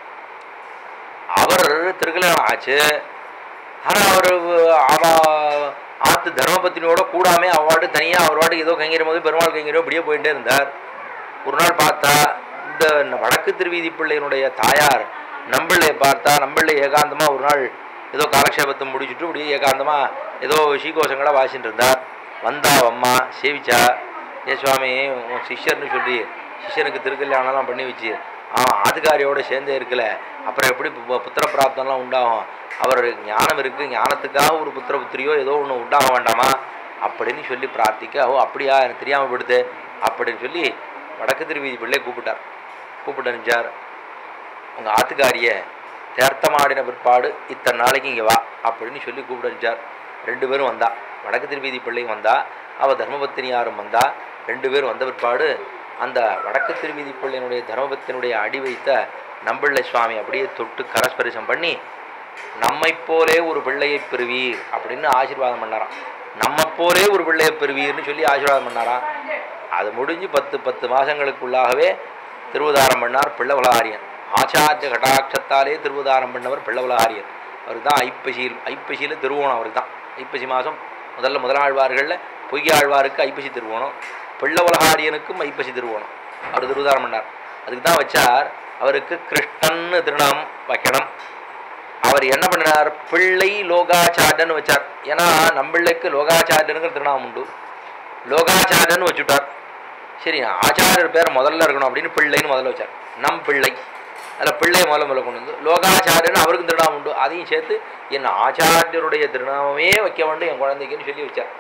அவர் திருக்கல்யாணம் ஆச்சு ஆனால் அவர் அவ ஆத்து தர்மபத்தினியோட கூடாமே அவாட்டு தனியாக அவர் வாட்டுக்கு ஏதோ கைங்கரியம் போது பெருமாள் கைங்கரியம் இப்படியே போயிட்டே இருந்தார் ஒரு நாள் பார்த்தா இந்த வடக்கு திருவீதி பிள்ளையினுடைய தாயார் நம்பிள்ளையை பார்த்தா நம்பிள்ளை ஏகாந்தமாக ஒரு நாள் ஏதோ காலக்ஷேபத்தை முடிச்சுட்டு அப்படியே ஏகாந்தமாக ஏதோ ஸ்ரீகோஷங்களை வாசிட்டு இருந்தார் வந்தா அம்மா சேவிச்சா ஏ சுவாமி உன் சிஷ்யர்னு சொல்லி சிஷ்யனுக்கு திருக்கல்யாணம்லாம் பண்ணி வச்சு அவன் ஆதிகாரியோட சேர்ந்தே இருக்கல அப்புறம் எப்படி பு- புத்திர பிராப்தம்லாம் உண்டாகும் அவர் ஞானம் இருக்குது ஞானத்துக்காக ஒரு புத்திர புத்திரியோ ஏதோ ஒன்று உண்டாக வேண்டாமா அப்படின்னு சொல்லி பிரார்த்திக்க ஓ அப்படியா எனக்கு தெரியாமல் படுது அப்படின்னு சொல்லி வடக்கு திருவீதி பிள்ளை கூப்பிட்டார் கூப்பிட்டு அனுப்பிச்சார் உங்கள் ஆத்துக்காரியை தேர்த்தமாடின பிற்பாடு இத்தனை நாளைக்கு இங்கே வா அப்படின்னு சொல்லி கூப்பிட்டு அனுப்பிச்சார் ரெண்டு பேரும் வந்தா வடக்கு திருவீதி பிள்ளையும் வந்தா அவள் தர்மபத்தினியாரும் வந்தா ரெண்டு பேரும் வந்த பிற்பாடு அந்த வடக்கு திருவீதி பிள்ளையினுடைய தர்மபத்தினுடைய அடி வைத்த நம்பிள்ளை சுவாமி அப்படியே தொட்டு கரஸ்பரிசம் பண்ணி நம்மை போலே ஒரு பிள்ளையை பெறுவீர் அப்படின்னு ஆசீர்வாதம் பண்ணாராம் நம்ம போலே ஒரு பிள்ளையை பெறுவீர்னு சொல்லி ஆசீர்வாதம் பண்ணாராம் அது முடிஞ்சு பத்து பத்து மாதங்களுக்குள்ளாகவே திருவதாரம் பண்ணார் பிள்ளவலாரியன் ஆச்சாரிய கடாட்சத்தாலே திருவதாரம் பண்ணவர் பிள்ளவலாரியன் அவர் தான் ஐப்பசியில் ஐப்பசியில் திருவோணம் அவர் தான் ஐப்பசி மாதம் முதல்ல முதலாழ்வார்களில் பொய்யாழ்வாருக்கு ஐப்பசி திருவோணம் பிள்ளவலகாரியனுக்கும் ஐப்பசி திருவோணம் அவர் திருவதாரம் பண்ணார் அதுக்கு தான் வச்சார் அவருக்கு கிருஷ்ணன்னு திருநாமம் வைக்கணும் அவர் என்ன பண்ணினார் பிள்ளை லோகாச்சாரியன்னு வச்சார் ஏன்னா நம்பிள்ளைக்கு லோகாச்சாரியனுங்கிற திருநாமம் உண்டு லோகாச்சாரியன்னு வச்சுட்டார் சரி ஆச்சாரியர் பேர் முதல்ல இருக்கணும் அப்படின்னு பிள்ளைன்னு முதல்ல வச்சார் நம் பிள்ளை அதில் பிள்ளை முதல்ல முதல்ல கொண்டு வந்து லோகாச்சாரியன் அவருக்கும் திருநாமம் உண்டு அதையும் சேர்த்து என் ஆச்சாரியருடைய திருநாமமே வைக்க வேண்டும் என் குழந்தைக்குன்னு சொல்லி வச்சார்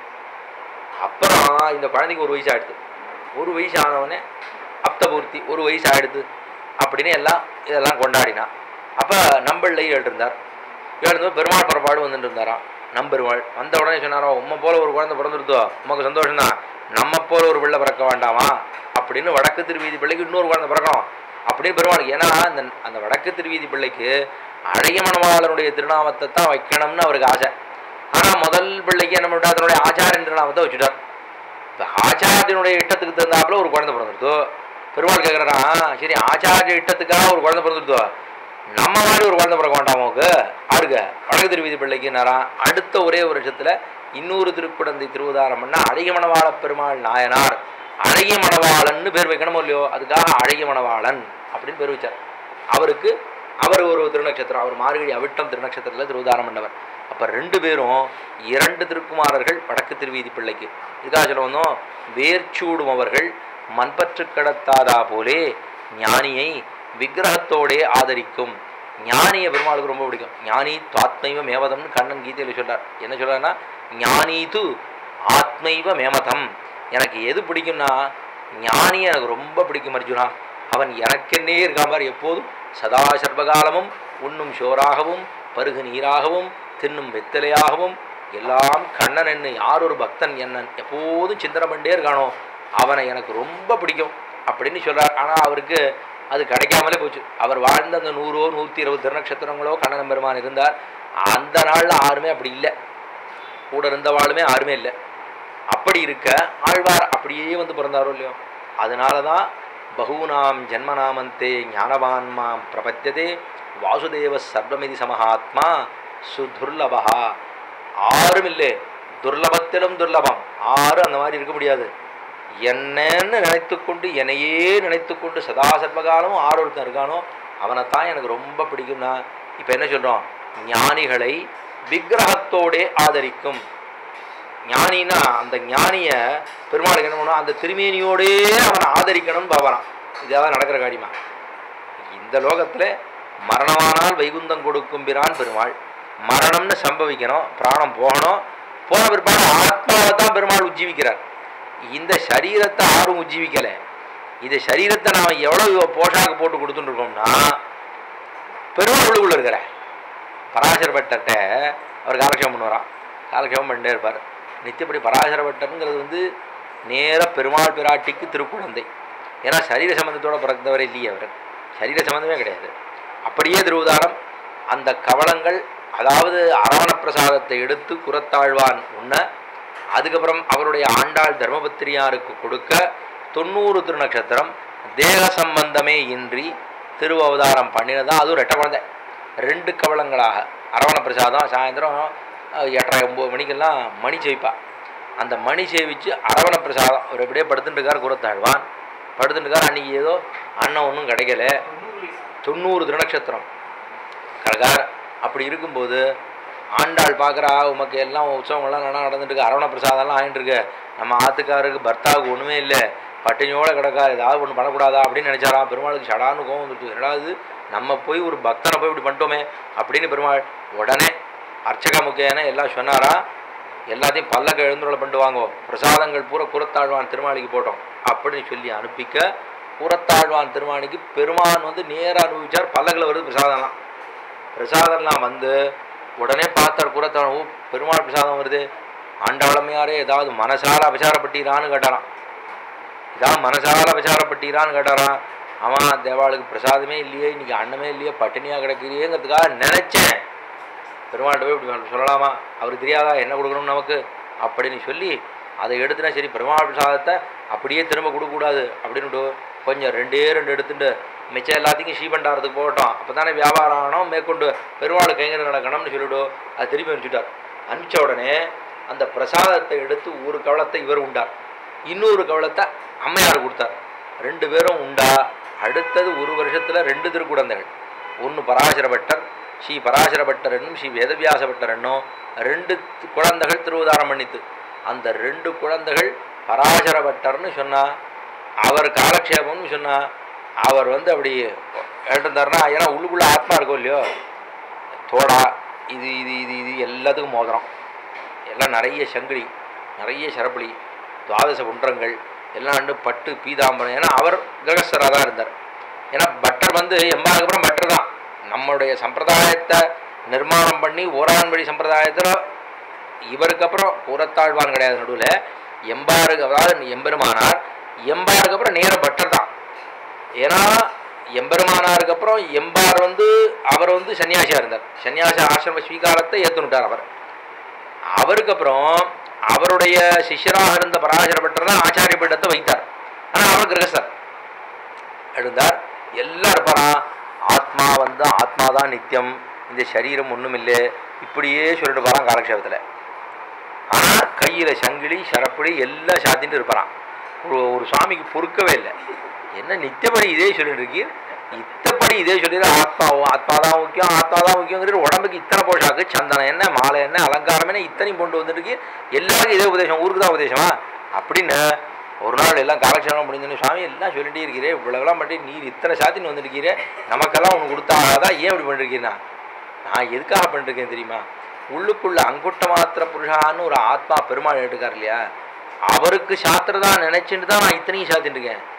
அப்புறம் இந்த குழந்தைக்கு ஒரு வயசு ஆயிடுது ஒரு வயசு ஆனவொடனே அப்தபூர்த்தி ஒரு வயசு ஆயிடுது அப்படின்னு எல்லாம் இதெல்லாம் கொண்டாடினான் அப்போ நம்பிள்ளை எழுந்திருந்தார் எழுந்து பெருமாள் புறப்பாடு வந்துட்டு இருந்தாராம் நம்பெருமாள் வந்த உடனே சொன்னாரோ உம்மை போல ஒரு குழந்தை பிறந்துருத்தோ உமக்கு சந்தோஷம்தான் நம்ம போல ஒரு பிள்ளை பிறக்க வேண்டாமா அப்படின்னு வடக்கு திருவீதி பிள்ளைக்கு இன்னொரு குழந்தை பிறக்கணும் அப்படின்னு பெருமாள் ஏன்னா அந்த அந்த வடக்கு திருவீதி பிள்ளைக்கு அழகிய மணவாளனுடைய திருநாமத்தை தான் வைக்கணும்னு அவருக்கு ஆசை ஆனால் முதல் பிள்ளைக்கு என்ன பண்ணிட்டா அதனுடைய ஆச்சாரியன் திருநாமத்தை வச்சுட்டார் இப்போ ஆச்சாரியனுடைய இஷ்டத்துக்கு தகுந்தாப்புல ஒரு குழந்தை பிறந்துருத்தோ பெருமாள் கேட்குறான் சரி ஆச்சாரிய இஷ்டத்துக்காக ஒரு குழந்தை பிறந்துருத்தோ நம்ம மாதிரி ஒரு குழந்தை பிறக்க வேண்டாம் உனக்கு ஆடுக வடக்கு திருவீதி பிள்ளைக்குன்னாரான் அடுத்த ஒரே ஒரு வருஷத்தில் இன்னொரு திருக்குடந்தை திருவதாரம் பண்ண அழகிய மணவாள பெருமாள் நாயனார் அழகிய மணவாளன்னு பேர் வைக்கணுமோ இல்லையோ அதுக்காக அழகிய மணவாளன் அப்படின்னு பேர் வச்சார் அவருக்கு அவர் ஒரு திருநட்சத்திரம் அவர் மார்கழி அவிட்டம் திருநட்சத்திரத்தில் திருவதாரம் பண்ணவர் அப்போ ரெண்டு பேரும் இரண்டு திருக்குமாரர்கள் வடக்கு திருவீதி பிள்ளைக்கு இதுக்காக சொல்ல வந்தோம் வேர்ச்சூடும் அவர்கள் மண்பற்று கடத்தாதா போலே ஞானியை விக்கிரகத்தோடே ஆதரிக்கும் ஞானியை பெருமாளுக்கு ரொம்ப பிடிக்கும் ஞானி துவாத்மைவ மேவதம்னு கண்ணன் கீதையில் சொல்றார் என்ன சொல்றாருன்னா ஞானி து ஆத்மைவ மேமதம் எனக்கு எது பிடிக்கும்னா ஞானி எனக்கு ரொம்ப பிடிக்கும் அர்ஜுனா அவன் எனக்கென்னே இருக்கான் பார் எப்போதும் சதா சர்வகாலமும் உண்ணும் சோறாகவும் பருகு நீராகவும் தின்னும் வெத்தலையாகவும் எல்லாம் கண்ணன் என்ன யார் ஒரு பக்தன் என்னன் எப்போதும் சிந்தனை பண்ணிட்டே இருக்கானோ அவனை எனக்கு ரொம்ப பிடிக்கும் அப்படின்னு சொல்றார் ஆனால் அவருக்கு அது கிடைக்காமலே போச்சு அவர் வாழ்ந்த அந்த நூறோ நூற்றி இருபது திருநட்சத்திரங்களோ கண்ணன் பெருமான் இருந்தார் அந்த நாளில் யாருமே அப்படி இல்லை கூட இருந்தவாளுமே யாருமே இல்லை அப்படி இருக்க ஆழ்வார் அப்படியே வந்து பிறந்தாரோ இல்லையோ அதனால தான் பகூனாம் ஜென்மநாமந்தே ஞானவான் மாம் பிரபத்தியதே வாசுதேவ சர்வமிதி சமஹாத்மா சுதுர்லபா ஆரும் இல்லை துர்லபத்திலும் துர்லபம் ஆரும் அந்த மாதிரி இருக்க முடியாது என்னன்னு நினைத்துக்கொண்டு என்னையே நினைத்துக்கொண்டு சதா சர்வகாலமும் ஆறு ஒருத்தன் இருக்கானோ அவனைத்தான் எனக்கு ரொம்ப பிடிக்கும்னா இப்போ என்ன சொல்கிறோம் ஞானிகளை விக்கிரகத்தோடே ஆதரிக்கும் ஞானினா அந்த ஞானியை பெருமாளுக்கு என்ன பண்ணுவோம் அந்த திருமேனியோடே அவனை ஆதரிக்கணும்னு பாவறான் இதாவது நடக்கிற காரியமா இந்த லோகத்தில் மரணமானால் வைகுந்தம் கொடுக்கும் பிரான் பெருமாள் மரணம்னு சம்பவிக்கணும் பிராணம் போகணும் போன பிற்பாடு ஆத்மாவை தான் பெருமாள் உஜ்ஜீவிக்கிறார் இந்த சரீரத்தை யாரும் உஜ்ஜீவிக்கலை இந்த சரீரத்தை நாம் எவ்வளோ போஷாக்கு போட்டு கொடுத்துட்டு இருக்கோம்னா பெருமாள் உள்ளுக்குள்ள இருக்கிற பராசர பட்டர்கிட்ட அவர் காலக்ஷேபம் பண்ணுவாராம் காலக்ஷேபம் பண்ணிட்டே இருப்பார் நித்தியப்படி பராசர பட்டருங்கிறது வந்து நேர பெருமாள் பிராட்டிக்கு திருக்குழந்தை ஏன்னா சரீர சம்பந்தத்தோட பிறந்தவரே இல்லையே அவர் சரீர சம்பந்தமே கிடையாது அப்படியே திருவுதாரம் அந்த கவளங்கள் அதாவது அரவண பிரசாதத்தை எடுத்து குரத்தாழ்வான் உண்ண அதுக்கப்புறம் அவருடைய ஆண்டாள் தர்மபத்திரியாருக்கு கொடுக்க தொண்ணூறு திருநட்சத்திரம் தேக சம்பந்தமே இன்றி திருவவதாரம் பண்ணினதா அதுவும் ரெட்டை குழந்தை ரெண்டு கவளங்களாக அரவண பிரசாதம் சாயந்தரம் அஹ், எட்டரை ஒம்பது மணிக்கெல்லாம் மணி சேவிப்பா அந்த மணி சேவிச்சு அரவண பிரசாதம் அவர் எப்படியே படுத்துட்டு இருக்கார் குரத்தாழ்வான் படுத்துட்டு இருக்கார் அன்னைக்கு ஏதோ அன்னம் ஒன்றும் கிடைக்கல தொண்ணூறு திருநட்சத்திரம் கரகார் அப்படி இருக்கும்போது ஆண்டாள் பார்க்குறா உமக்கு எல்லாம் உற்சவங்கள்லாம் நல்லா நடந்துட்டு இருக்கு அரவண பிரசாதம்லாம் ஆகிட்டு இருக்கு நம்ம ஆத்துக்காருக்கு பர்த்தாவுக்கு ஒன்றுமே இல்லை பட்டினியோட கிடக்கா ஏதாவது ஒன்று பண்ணக்கூடாதா அப்படின்னு நினச்சாரா பெருமாளுக்கு சடான்னு கோவம் வந்துட்டு என்னடா இது நம்ம போய் ஒரு பக்தனை போய் இப்படி பண்ணிட்டோமே அப்படின்னு பெருமாள் உடனே அர்ச்சக முக்கியன எல்லாம் சொன்னாரா எல்லாத்தையும் பல்லக்க எழுந்துருளை பண்ணிட்டு வாங்கோ பிரசாதங்கள் பூரா குரத்தாழ்வான் திருமாளிக்கு போட்டோம் அப்படின்னு சொல்லி அனுப்பிக்க குரத்தாழ்வான் திருமாளிக்கு பெருமான் வந்து நேராக அனுபவிச்சார் பல்லக்கில் வருது பிரசாதம்லாம் பிரசாதம்லாம் வந்து உடனே பார்த்தார் குரத்தாழ்வான் ஓ பெருமாள் பிரசாதம் வருது ஆண்டாளமையாரே ஏதாவது மனசார அபசாரப்பட்டீரான்னு கேட்டாராம் இதான் மனசார அபசாரப்பட்டீரான்னு கேட்டாராம் அவன் தேவாளுக்கு பிரசாதமே இல்லையே இன்னைக்கு அன்னமே இல்லையே பட்டினியாக கிடக்கிறீங்கிறதுக்காக நினச்சேன் பெருமாள்கிட்ட போய் இப்படி சொல்லலாமா அவருக்கு தெரியாதா என்ன கொடுக்கணும் நமக்கு அப்படின்னு சொல்லி அதை எடுத்துனா சரி பெருமாள் பிரசாதத்தை அப்படியே திரும்ப கொடுக்கக்கூடாது அப்படின்னுட்டு கொஞ்சம் ரெண்டே ரெண்டு எடுத்துட்டு மிச்சம் எல்லாத்தையும் ஸ்ரீபண்டாரத்துக்கு போகட்டும் அப்போ தானே வியாபாரம் ஆகணும் மேற்கொண்டு பெருமாள் கைங்கரம் நடக்கணும்னு சொல்லிவிட்டு அது திருப்பி அனுப்பிச்சுட்டார் அனுப்பிச்ச உடனே அந்த பிரசாதத்தை எடுத்து ஒரு கவளத்தை இவர் உண்டார் இன்னொரு கவளத்தை அம்மையார் கொடுத்தார் ரெண்டு பேரும் உண்டா அடுத்தது ஒரு வருஷத்தில் ரெண்டு திருக்குழந்தைகள் ஒன்று பராசர பட்டர் ஸ்ரீ பராசர பட்டர் என்னும் ஸ்ரீ வேதவியாச பட்டர் என்னும் ரெண்டு தி- குழந்தைகள் திருவுதாரம் பண்ணித்து அந்த ரெண்டு குழந்தைகள் பராசர பட்டர்னு சொன்னா அவர் காலக்ஷேபம்னு சொன்னா அவர் வந்து அப்படி எழுந்தாருன்னா ஏன்னா உள்ளுக்குள்ள ஆத்மா இருக்கும் இல்லையோ தோடா இது இது இது இது எல்லாத்துக்கும் மோதிரம் எல்லாம் நிறைய சங்கிலி நிறைய சரப்பளி துவாதச குன்றங்கள் எல்லாம் வந்து பட்டு பீதாம்பரம் ஏன்னா அவர் கிரகஸ்தராக தான் இருந்தார் ஏன்னா பட்டர் வந்து எம்பாருக்கு அப்புறம் பட்டர் தான் நம்மளுடைய சம்பிரதாயத்தை நிர்மாணம் பண்ணி ஓராண்படி சம்பிரதாயத்தில் இவருக்கு அப்புறம் கூறத்தாழ்வான் கிடையாது நடுவில் எம்பாருக்கு அதாவது எம்பெருமானார் எம்பாருக்கு அப்புறம் நேர பட்டர் தான் ஏன்னா எம்பெருமானாருக்கு அப்புறம் எம்பார் வந்து அவர் வந்து சன்னியாசியாக இருந்தார் சன்னியாச ஆசிரம ஸ்வீகாரத்தை ஏற்றுனுட்டார் அவர் அவருக்கு அப்புறம் அவருடைய சிஷ்யராக இருந்த பராசர பட்டர் தான் ஆச்சாரிய பீடத்தை வைத்தார் ஆனால் அவர் கிரகஸ்தர் எழுந்தார் எல்லாம் இருப்பாராம் ஆத்மா வந்து ஆத்மா தான் நித்தியம் இந்த சரீரம் ஒன்றும் இல்லை இப்படியே சொல்லிட்டு போகிறான் காலக்ஷேபத்தில் ஆனால் கையில் சங்கிலி சரப்படி எல்லாம் சாத்திட்டு இருப்பாரான் ஒரு ஒரு சுவாமிக்கு பொறுக்கவே இல்லை என்ன நித்தியப்படி இதே சொல்லிட்டு இருக்கீர் இத்தப்படி இதே சொல்லிடு ஆத்மாவும் ஆத்மா தான் முக்கியம் ஆத்மா தான் முக்கியங்கிறது உடம்புக்கு இத்தனை போஷாக்கு சந்தனம் என்ன மாலை என்ன அலங்காரம் என்ன இத்தனையும் கொண்டு வந்துருக்கு எல்லாருக்கும் இதே உபதேசம் ஊருக்கு தான் உபதேசமா அப்படின்னு ஒரு நாள் எல்லாம் காலக்ஷேபம் முடிஞ்சோன்னு சுவாமி எல்லாம் சொல்லிட்டே இருக்கிறே இவ்வளவுலாம் பண்ணி நீர் இத்தனை சாத்தின்னு வந்திருக்கிறே நமக்கெல்லாம் ஒன்று கொடுத்தாதான் ஏன் இப்படி பண்ணிருக்கீங்கன்னா நான் எதுக்காக பண்ணிருக்கேன் தெரியுமா உள்ளுக்குள்ள அங்குட்ட மாத்திர புருஷான்னு ஒரு ஆத்மா பெருமாள் எடுக்கார் இல்லையா அவருக்கு சாத்திரதான் நினைச்சுட்டு தான் நான் இத்தனையும் சாத்திட்டு இருக்கேன்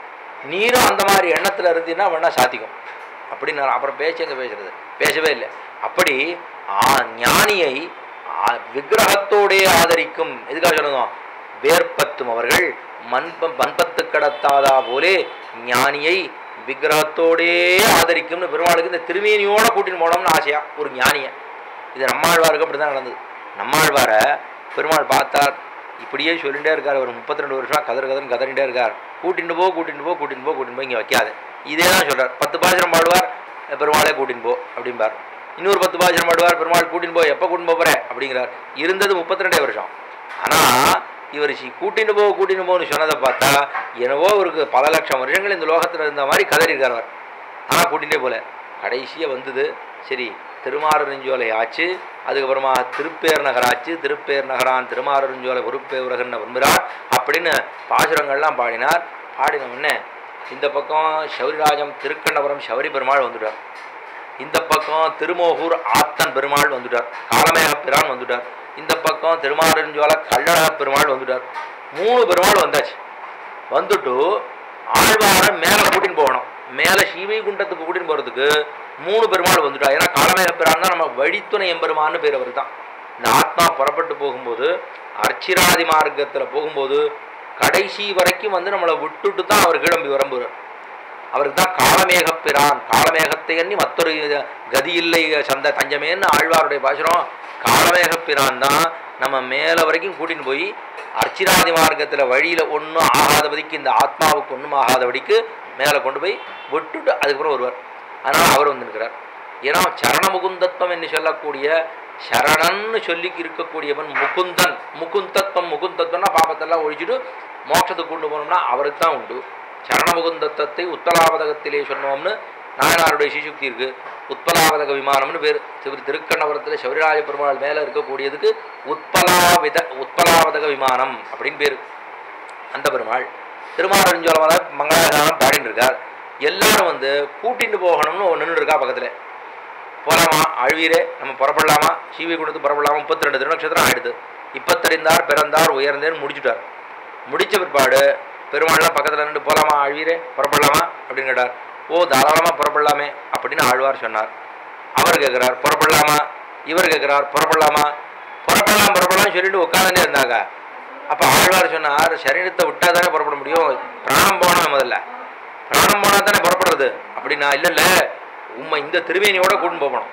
நீரும் அந்த மாதிரி எண்ணத்தில் இருந்தீங்கன்னா வேணா சாத்திக்கும் அப்படின்னு நான் அப்புறம் பேச்சு எங்கே பேசுறது பேசவே இல்லை அப்படி ஆ, ஞானியை ஆ, விக்கிரகத்தோடே ஆதரிக்கும் எதுக்காக சொல்லணும் வேர்பத்தும் அவர்கள் மண்ப மண்பத்து கடத்தாதா போலே ஞானியை விக்கிரகத்தோடே ஆதரிக்கும்னு பெருமாளுக்கு இந்த திருமேனியோட கூட்டின்னு போனோம்னு ஆசையா ஒரு ஞானியை இது நம்மாழ்வாருக்கு அப்படி தான் நடந்தது நம்மாழ்வாரை பெருமாள் பார்த்தார் இப்படியே சொல்லிட்டே இருக்கார் ஒரு முப்பத்தி ரெண்டு வருஷம் கதறு கதர்னு கதறிட்டே இருக்கார் கூட்டின்னு போ கூட்டின்னு போ கூட்டின்னு போ கூட்டின்னு போ இங்கே வைக்காத இதே தான் சொல்றார் பத்து பாசுரம் பாடுவார் பெருமாளே கூட்டின்னு போ அப்படிம்பார் இன்னொரு பத்து பாசுரம் பாடுவார் பெருமாள் கூட்டின்னு போ எப்போ கூட்டின்னு போகிறேன் அப்படிங்கிறார் இருந்தது முப்பத்தி ரெண்டே வருஷம் ஆனால் இவர் சி கூட்டின்னு போ கூட்டின்னு போன்னு சொன்னதை பார்த்தா என்னவோ இவருக்கு பல லட்சம் வருஷங்கள் இந்த லோகத்தில் இருந்த மாதிரி கதறி இருக்கார் அவர் ஆனால் கூட்டிகிட்டே போல கடைசியாக வந்தது சரி திருமாரறிஞ்சோலை ஆச்சு அதுக்கப்புறமா திருப்பேர் நகர் ஆச்சு திருப்பேர் நகரான் திருமாரறிஞ்சோலை பொறுப்பேவுரகன்னு விரும்புகிறார் அப்படின்னு பாசுரங்கள்லாம் பாடினார் பாடின உடனே இந்த பக்கம் சௌரிராஜம் திருக்கண்ணபுரம் சௌரி பெருமாள் வந்துட்டார் இந்த பக்கம் திருமோகூர் ஆத்தன் பெருமாள் வந்துட்டார் காலமேக பிரான் வந்துட்டார் இந்த பக்கம் திருமாரஞ்சோலை கள்ளழக பெருமாள் வந்துட்டார் மூணு பெருமாள் வந்தாச்சு வந்துட்டு ஆழ்வாரை மேலே கூட்டின்னு போகணும் மேலே ஸ்ரீவைகுண்டத்துக்கு கூட்டின்னு போகிறதுக்கு மூணு பெருமாள் வந்துட்டா ஏன்னா காலமேக பிரான் தான் நம்ம வழித்துணை எம்பெருமான்னு பேர் அவர் தான் இந்த ஆத்மா புறப்பட்டு போகும்போது அர்ச்சிராதி மார்க்கத்தில் போகும்போது கடைசி வரைக்கும் வந்து நம்மளை விட்டுட்டு தான் அவர் கிளம்பி வரம்புறார் அவருக்கு தான் காலமேகப்பிரான் காலமேகத்தை எண்ணி மற்றொரு கதி இல்லை சந்த தஞ்சமேன்னு ஆழ்வாருடைய பாசுரம் காலமேகப்பிரான் தான் நம்ம மேலே வரைக்கும் கூட்டின்னு போய் அர்ச்சிராதி மார்க்கத்தில் வழியில் ஒன்றும் ஆகாதபடிக்கு இந்த ஆத்மாவுக்கு ஒன்றும் ஆகாதபடிக்கு மேலே கொண்டு போய் விட்டுட்டு அதுக்கப்புறம் வருவார் அதனால் அவர் வந்திருக்கிறார் ஏன்னா சரண முகுந்தத்துவம் என்று சொல்லக்கூடிய சரணன்னு சொல்லி இருக்கக்கூடியவன் முகுந்தன் முகுந்தத்துவம் முகுந்தத்துவம்னா பாபத்தெல்லாம் ஒழிச்சுட்டு மோட்சத்துக்கு கொண்டு போனோம்னா அவருக்கு தான் உண்டு சரண முகுந்தத்துவத்தை உத்தலாபதகத்திலே சொன்னோம்னு நாயனாருடைய சிசுக்தி இருக்கு உத்பலாவதக விமானம்னு பேர் திரு திருக்கண்ணபுரத்தில் சௌரிராஜ பெருமாள் மேலே இருக்கக்கூடியதுக்கு உத்பலாவித உத்பலாவதக விமானம் அப்படின்னு பேர் அந்த பெருமாள் திருமாரஞ்சோலமலை மங்களாதாரம் பாடின்னு இருக்கார் எல்லாரும் வந்து கூட்டிட்டு போகணும்னு ஒன்று இருக்கா பக்கத்தில் போகலாமா அழுவீரே நம்ம புறப்படலாமா சீவை கொடுத்து புறப்படலாமா முப்பத்தி ரெண்டு திருநட்சத்திரம் ஆயிடுது இப்பத்தறிந்தார் பிறந்தார் உயர்ந்தேன்னு முடிச்சுட்டார் முடிச்ச பிற்பாடு பெருமாள்லாம் பக்கத்தில் நின்று போகலாமா அழுவீரே புறப்படலாமா அப்படின்னு கேட்டார் ஓ தாராளமாக புறப்படலாமே அப்படின்னு ஆழ்வார் சொன்னார் அவர் கேட்குறார் புறப்படலாமா இவர் கேட்குறார் புறப்படலாமா புறப்படலாம் புறப்படலாம் சொல்லிட்டு உட்காந்துனே இருந்தாங்க அப்போ ஆழ்வார் சொன்னார் சரீரத்தை விட்டா தானே புறப்பட முடியும் பிராணம் போனோம் முதல்ல பிராணம் போனால் தானே புறப்படுறது அப்படின்னா இல்லை இல்லை உண்மை இந்த திருமேனியோட கூட்டின்னு போகணும்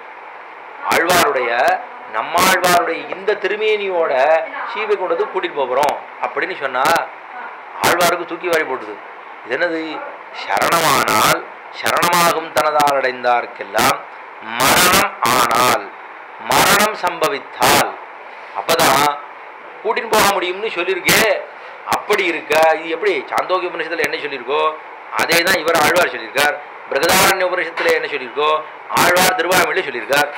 ஆழ்வாருடைய நம்மாழ்வாருடைய இந்த திருமேனியோட சீவை கொண்டது கூட்டிட்டு போகிறோம் அப்படின்னு சொன்னா ஆழ்வாருக்கு தூக்கி வாரி போட்டுது இது என்னது சரணமானால் சரணமாகும் தனதால் அடைந்தார்க்கெல்லாம் மரணம் ஆனால் மரணம் சம்பவித்தால் அப்பதான் கூட்டின்னு போக முடியும்னு சொல்லியிருக்கே அப்படி இருக்க இது எப்படி சாந்தோக்கிய உபநிஷத்தில் என்ன சொல்லியிருக்கோ அதே தான் இவர் ஆழ்வார் சொல்லியிருக்கார் பிரகதாரண்ய உபநிஷத்தில் என்ன சொல்லியிருக்கோ ஆழ்வார் திருவாரூரில் சொல்லியிருக்கார்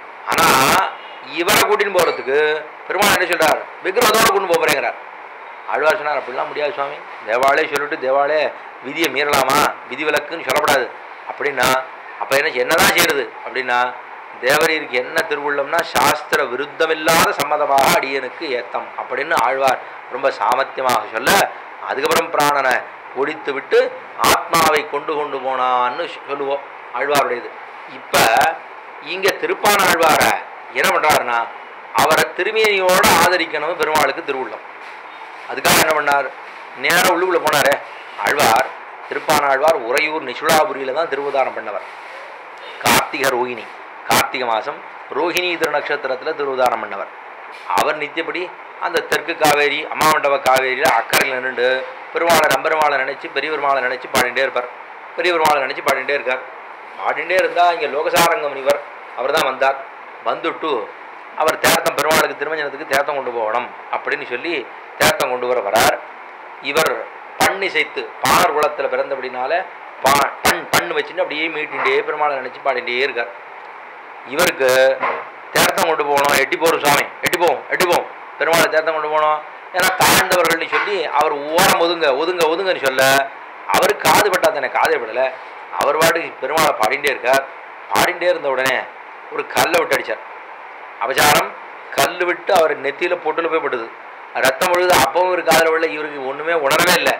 ஆனால் இவரை கூட்டின்னு போகிறதுக்கு பெருமாள் என்ன சொல்றார் விக்கிரமத்தோட கொண்டு போகிறேங்கிறார் ஆழ்வார் சொன்னார் அப்படிலாம் முடியாது சுவாமி தேவாலே சொல்லிட்டு தேவாலே விதியை மீறலாமா விதி விலக்குன்னு சொல்லப்படாது அப்படின்னா அப்போ என்ன என்னதான் செய்யறது அப்படின்னா தேவரீருக்கு என்ன திருவுள்ளம்னா சாஸ்திர விருத்தமில்லாத சம்மதமாக அடியனுக்கு ஏத்தம் அப்படின்னு ஆழ்வார் ரொம்ப சாமர்த்தியமாக சொல்ல அதுக்கப்புறம் பிராணனை ஒடித்து விட்டு ஆத்மாவை கொண்டு கொண்டு போனான்னு சொல்லுவோம் ஆழ்வாருடையது இப்போ இங்கே திருப்பான ஆழ்வாரை என்ன பண்ணுறாருன்னா அவரை திருமேனியோட ஆதரிக்கணும் பெருமாளுக்கு திருவுள்ளம் அதுக்காக என்ன பண்ணார் நேராக உள்ளுக்குள்ளே போனாரே ஆழ்வார் திருப்பான ஆழ்வார் உறையூர் நிசுழாபுரியில் தான் திருவதாரம் பண்ணவர் கார்த்திக ரோகிணி கார்த்திகை மாதம் ரோஹிணி திருநக்ஷத்திரத்தில் திருவதாரம் பண்ணவர் அவர் நித்தியப்படி அந்த தெற்கு காவேரி அம்மாமண்டப காவேரியில் அக்கறையில் நின்று பெருமாளை நம்பெருமாளை நினச்சி பெரிய பெருமாளை நினச்சி பாடிட்டே இருப்பார் பெரிய பெருமாளை நினச்சி பாடிட்டே இருக்கார் பாடிட்டே இருந்தால் இங்கே லோகசாரங்க முனிவர் அவர் தான் வந்தார் வந்துட்டு அவர் தேர்த்தம் பெருமாளுக்கு திருமஞ்சனத்துக்கு தேர்த்தம் கொண்டு போகணும் அப்படின்னு சொல்லி தேர்த்தம் கொண்டு வர வரார் இவர் பண்ணிசைத்து பாணர் குலத்தில் பிறந்தபடினால பா பண் பண்ணு வச்சுட்டு அப்படியே மீட்டின்டே பெருமாளை நினச்சி பாடிட்டே இருக்கார் இவருக்கு தேர்த்தம் கொண்டு போகணும் எட்டி போகிறோம் சுவாமி எட்டி போவோம் எட்டி போவோம் பெருமாளை தேர்த்தம் கொண்டு போகணும் ஏன்னா தாழ்ந்தவர்கள்னு சொல்லி அவர் ஓரம் ஒதுங்க ஒதுங்க ஒதுங்கன்னு சொல்ல அவருக்கு காது பட்டா தானே காதே படலை அவர் பாட்டுக்கு பெருமாளை பாடிட்டே இருக்கார் பாடிட்டே இருந்த உடனே ஒரு கல்லை விட்டு அடித்தார் அபச்சாரம் கல் விட்டு அவர் நெத்தியில் பொட்டில் போய் பட்டுது ரத்தம் முழுது அப்பவும் ஒரு காதில் உள்ள இவருக்கு ஒன்றுமே உணரவே இல்லை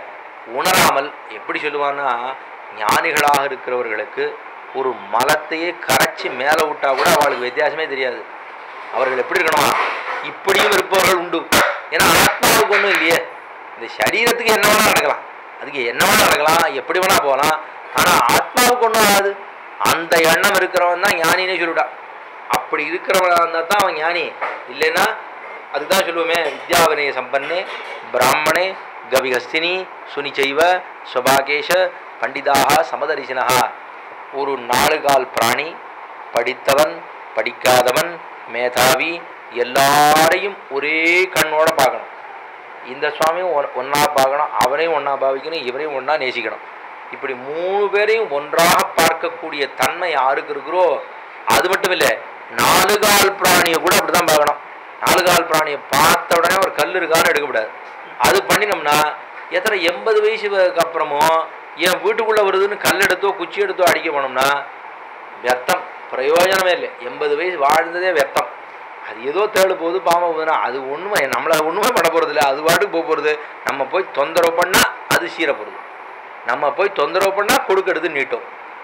உணராமல் எப்படி சொல்லுவான்னா ஞானிகளாக இருக்கிறவர்களுக்கு ஒரு மலத்தையே கரைச்சி மேலே விட்டா கூட அவளுக்கு வித்தியாசமே தெரியாது அவர்கள் எப்படி இருக்கணுமா இப்படியும் இருப்பவர்கள் உண்டு ஏன்னா ஆத்மாவுக்கு ஒன்றும் இல்லையே இந்த சரீரத்துக்கு என்ன வேணா நடக்கலாம் அதுக்கு என்ன வேணா நடக்கலாம் எப்படி வேணா போகலாம் ஆனால் ஆத்மாவுக்கு ஒன்றும் ஆகாது அந்த எண்ணம் இருக்கிறவன் தான் ஞானினே சொல்லிவிட்டான் அப்படி இருக்கிறவனா இருந்தால் தான் அவன் ஞானி இல்லைன்னா அதுதான் சொல்லுவோமே வித்யாவினய சம்பன்னே பிராமணே கவிகஸ்தினி சுனிச்சைவ ஸ்வபாகேஷ பண்டிதாக சமதரிசினஹா ஒரு நாலு கால் பிராணி படித்தவன் படிக்காதவன் மேதாவி எல்லாரையும் ஒரே கண்ணோட பார்க்கணும் இந்த சுவாமியும் ஒன்- ஒண்ணா பார்க்கணும் அவரையும் ஒன்றா பாவிக்கணும் இவரையும் ஒன்றா நேசிக்கணும் இப்படி மூணு பேரையும் ஒன்றாக பார்க்கக்கூடிய தன்மை யாருக்கு இருக்கிறோ அது மட்டும் இல்லை நாலு கால் பிராணியை கூட அப்படி தான் பார்க்கணும் நாலு கால் பிராணியை பார்த்த உடனே ஒரு கல் இருக்கான்னு எடுக்கக்கூடாது அது பண்ணினோம்னா எத்தனை எண்பது வயசுக்கு அப்புறமும் என் வீட்டுக்குள்ளே வருதுன்னு கல் எடுத்தோ குச்சி எடுத்தோ அடிக்க போனோம்னா व्यर्थம் பிரயோஜனமே இல்லை எண்பது வயசு வாழ்ந்ததே व्यर्थம் அது ஏதோ தேடு போகுது பாம்பு போகுதுன்னா அது ஒன்றுமே நம்மளை ஒன்றுமே பண்ண போகிறது இல்லை அது பாட்டுக்கு போக போகிறது நம்ம போய் தொந்தரவு பண்ணால் அது சீர போகிறது நம்ம போய் தொந்தரவு பண்ணால் கொடுக்கறது நீட்டும்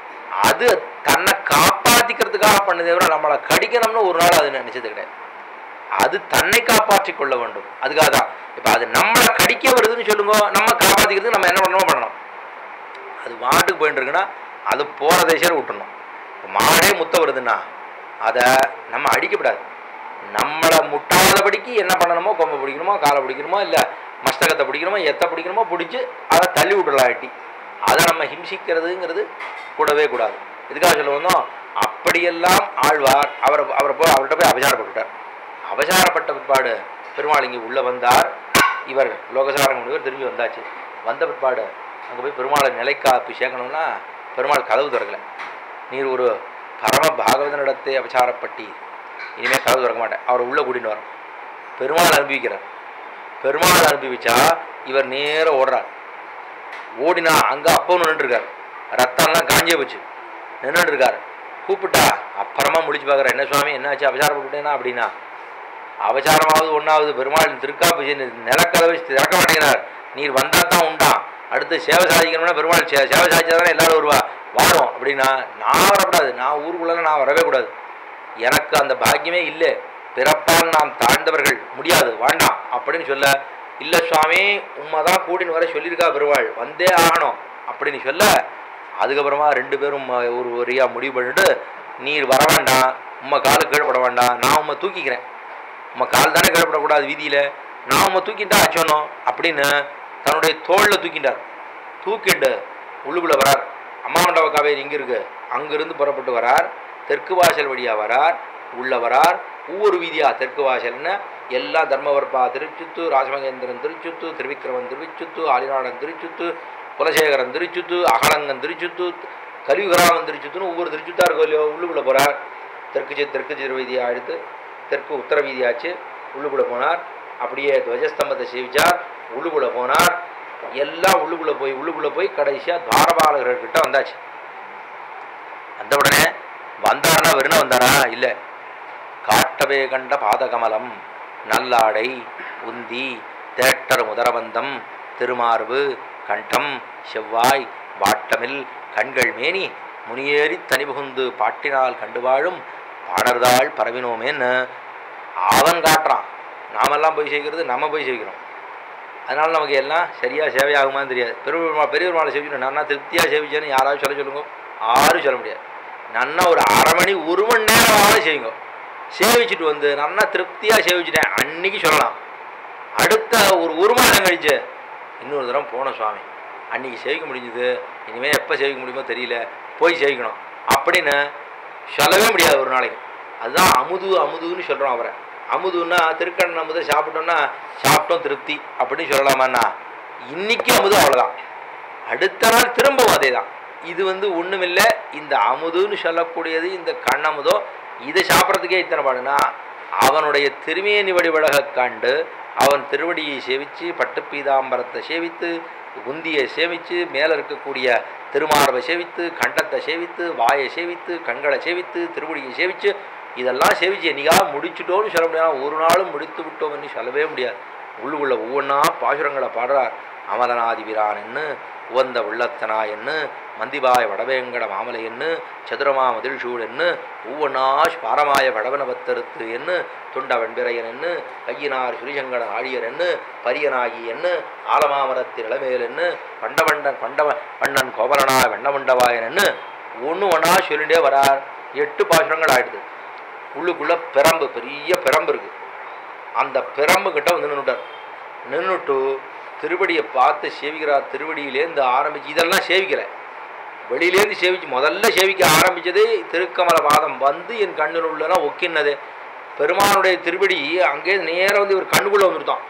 அது தன்னை காப்பாற்றிக்கிறதுக்காக பண்ணதே தவிர நம்மளை கடிக்கணும்னு ஒரு நாள் அது நினச்சது கிடையாது அது தன்னை காப்பாற்றிக் கொள்ள வேண்டும் அதுக்காக தான் இப்போ அது நம்மளை கடிக்க வருதுன்னு சொல்லுங்க நம்ம காப்பாற்றிக்கிறதுக்கு நம்ம என்ன பண்ணணுமோ பண்ணணும் அது மாட்டுக்கு போயிட்டு இருக்குன்னா அது போகிற திசையில் விட்டுறணும் இப்போ மாடே முத்த வருதுன்னா அதை நம்ம அடிக்கப்படாது நம்மளை முட்டாதபடிக்கு என்ன பண்ணணுமோ கொம்பை பிடிக்கணுமோ காலை பிடிக்கணுமோ இல்லை மஸ்தகத்தை பிடிக்கணுமோ எத்தை பிடிக்கணுமோ பிடிச்சி அதை தள்ளி விட்டுறலாம் எட்டி அதை நம்ம ஹிம்சிக்கிறதுங்கிறது கூடவே கூடாது எதுக்காக சொல்ல வந்தோம் அப்படியெல்லாம் ஆழ்வார் அவரை அவரை போய் அவர்கிட்ட போய் அபசாரப்பட்டுட்டார் அபசாரப்பட்ட பிற்பாடு பெருமாள் இங்கே உள்ளே வந்தார் இவர் லோகசாரம் முனிவர் திரும்பி வந்தாச்சு வந்த பிற்பாடு அங்கே போய் பெருமாளை நிலைக்காப்பு சேர்க்கணும்னா பெருமாள் கதவு திறக்கல நீர் ஒரு பரம பாகவதனிடத்தை அபசாரப்பட்டி இனிமேல் கதவு திறக்க மாட்டேன் அவரை உள்ளே கூட்டின்னு வரோம் பெருமாள் அனுபவிக்கிறார் பெருமாள் அனுபவிச்சா இவர் நேரா ஓடுறார் ஓடினா அங்கே அப்பவும் நின்றுருக்கார் ரத்தம்லாம் காஞ்சே போச்சு நின்றுட்டு இருக்கார் கூப்பிட்டா அப்புறமா முடிச்சு பார்க்குறேன் என்ன சுவாமி என்னாச்சு அபசாரப்பட்டுட்டேனா அப்படின்னா அபசாரமாவது ஒன்றாவது பெருமாள் திருக்காப்பு நிலக்கதவை திறக்க மாட்டேங்கிறார் நீர் வந்தால் தான் உண்டான் அடுத்து சேவை சாதிக்கணும்னா பெருமாள் சே சேவை சாதிச்சா தானே எல்லாரும் வருவா வாழும் அப்படின்னா நான் வரக்கூடாது நான் ஊருக்குள்ளே நான் வரவே கூடாது எனக்கு அந்த பாக்கியமே இல்லை பிறப்பால் நாம் தாழ்ந்தவர்கள் முடியாது வேண்டாம் அப்படின்னு சொல்ல இல்லை சுவாமி உண்மை தான் கூட்டின்னு வர சொல்லியிருக்கா பெருமாள் வந்தே ஆகணும் அப்படின்னு சொல்ல அதுக்கப்புறமா ரெண்டு பேரும் ம- ஒரு ஒரியா முடிவு பண்ணிட்டு நீர் வர வேண்டாம் உம்மை காலு கீழ்பட வேண்டாம் நான் உம்மை தூக்கிக்கிறேன் உம்மை கால் தானே கீழ்படக்கூடாது வீதியில் நான் உம்மை தூக்கிட்டா ஆச்சோனும் அப்படின்னு தன்னுடைய தோளில் தூக்கிட்டார் தூக்கிண்டு உள்ளுக்குள்ளே வரார் அம்மா மண்டப காவேரி இங்கே இருக்கு அங்கிருந்து புறப்பட்டு வரார் தெற்கு வாசல் வழியாக வரார் உள்ள வரார் ஒவ்வொரு வீதியா தெற்கு வாசல்னு எல்லா தர்மவர்பா திருச்சுத்து ராஜமகேந்திரன் திருச்சுத்து திருவிக்கிரமன் திருவிச்சுத்து ஆலிநாடன் திருச்சுத்து குலசேகரன் திருச்சுத்து அகலங்கன் திருச்சுத்து கலியுகராமன் திருச்சுத்துன்னு ஒவ்வொரு திருச்சுத்தா இருக்கோ இல்லையோ உள்ளுக்குள்ளே போகிறார் தெற்கு சி- தெற்கு திருவீதியாக எடுத்து தெற்கு உத்தர வீதியாச்சு உள்ளுக்குள்ளே போனார் அப்படியே துவஜஸ்தம்பத்தை சேவிச்சார் உள்ளுக்குள்ளே போனார் எல்லாம் உள்ளுக்குள்ளே போய் உள்ளுக்குள்ளே போய் கடைசியாக துவாரபாலகர்கிட்ட வந்தாச்சு வந்த உடனே வந்தாருன்னா வெறும் வந்தாரா இல்லை காட்டவே கண்ட பாதகமலம் நல்லாடை உந்தி தேட்டர் முதரபந்தம் திருமார்பு கண்டம் செவ்வாய் வாட்டமில் கண்கள் மேனி முனியேறி தனிபுகுந்து பாட்டினால் கண்டு வாழும் பாணர்தாள் பரவினோமேன்னு அவன் காட்டுறான் நாமெல்லாம் போய் செய்கிறது நம்ம போய் செய்கிறோம் அதனால் நமக்கு எல்லாம் சரியாக சேவையாகுமான்னு தெரியாது பெருமாள் பெரியவருமாளை சேவிக்கணும் நன்னா திருப்தியாக சேவிச்சேன்னு யாராவது சொல்ல சொல்லுங்க யாரும் சொல்ல முடியாது நன்னா ஒரு அரை மணி ஒரு மணி நேரமாவது செய்யுங்க சேவிச்சுட்டு வந்து நன்னா திருப்தியாக சேவிச்சிட்டேன் அன்னைக்கு சொல்லலாம் அடுத்த ஒரு ஒரு மாதம் கழிச்சு இன்னொரு தடவை போனோம் சுவாமி அன்னைக்கு சேவிக்க முடிஞ்சுது இனிமேல் எப்போ சேவிக்க முடியுமோ தெரியல போய் சேவிக்கணும் அப்படின்னு சொல்லவே முடியாது ஒரு நாளைக்கு அதுதான் அமுது அமுதுன்னு சொல்கிறோம் அவரை அமுதுன்னா திருக்கண்ணன் அமுதை சாப்பிட்டோம்னா சாப்பிட்டோம் திருப்தி அப்படின்னு சொல்லலாமாண்ணா இன்னைக்கு அமுது அவ்வளோதான் அடுத்த நாள் திரும்பவும் அதே தான் இது வந்து ஒன்றுமில்லை இந்த அமுதுன்னு சொல்லக்கூடியது இந்த கண்ணமுதோ இதை சாப்பிட்றதுக்கே இத்தனை பாடுனா அவனுடைய திருமேனி வடிவழக கண்டு அவன் திருவடியை சேவித்து பட்டு பீதாம்பரத்தை சேவித்து குந்தியை சேவித்து மேலே இருக்கக்கூடிய திருமார்பை சேவித்து கண்டத்தை சேவித்து வாயை சேவித்து கண்களை சேவித்து திருவடியை சேவித்து இதெல்லாம் சேவிச்சு என்னைக்காக முடிச்சுட்டோன்னு சொல்ல முடியாது ஒரு நாளும் முடித்து விட்டோம்னு சொல்லவே முடியாது உள்ளுக்குள்ள ஒவ்வொன்றா பாசுரங்களை பாடுறார் அமலநாதிபிரான் என்று உவந்த உள்ளத்தனாய் என்று மந்திபாய வடவேங்கட மாமலை என்று சதுரமா மதில்சூழ் என்று ஊவனாஷ் பாரமாய வடவனபத்தருத்து என்று துண்ட வெண்பிரையன் என்று கையினார் சுரிசங்கட ஆழியர் என்று பரியனாகி என்று ஆலமாமரத்தின் இளமேல் என்று பண்டவண்டன் பண்டவ வண்ணன் கோபலனாய் வெண்ணமண்டவாயன் என்று ஒன்று ஒன்றா சொல்லிட்டே வரார் எட்டு பாசுரங்கள் ஆயிடுது உள்ளுக்குள்ள பிரம்பு பெரிய பிரம்பு இருக்கு அந்த பிரம்பு கிட்ட வந்து நின்றுட்டார் நின்றுட்டு திருவடியை பார்த்து சேவிக்கிறார் திருவடியிலேருந்து ஆரம்பிச்சு இதெல்லாம் சேவிக்கலை வெளியிலேருந்து சேவிச்சு முதல்ல சேவிக்க ஆரம்பிச்சது திருக்கமல பாதம் வந்து என் கண்ணில் உள்ளனா ஒக்கின்னது பெருமானுடைய திருவடி அங்கே நேரா வந்து இவர் கண்ணுக்குள்ளே வந்துருத்தான்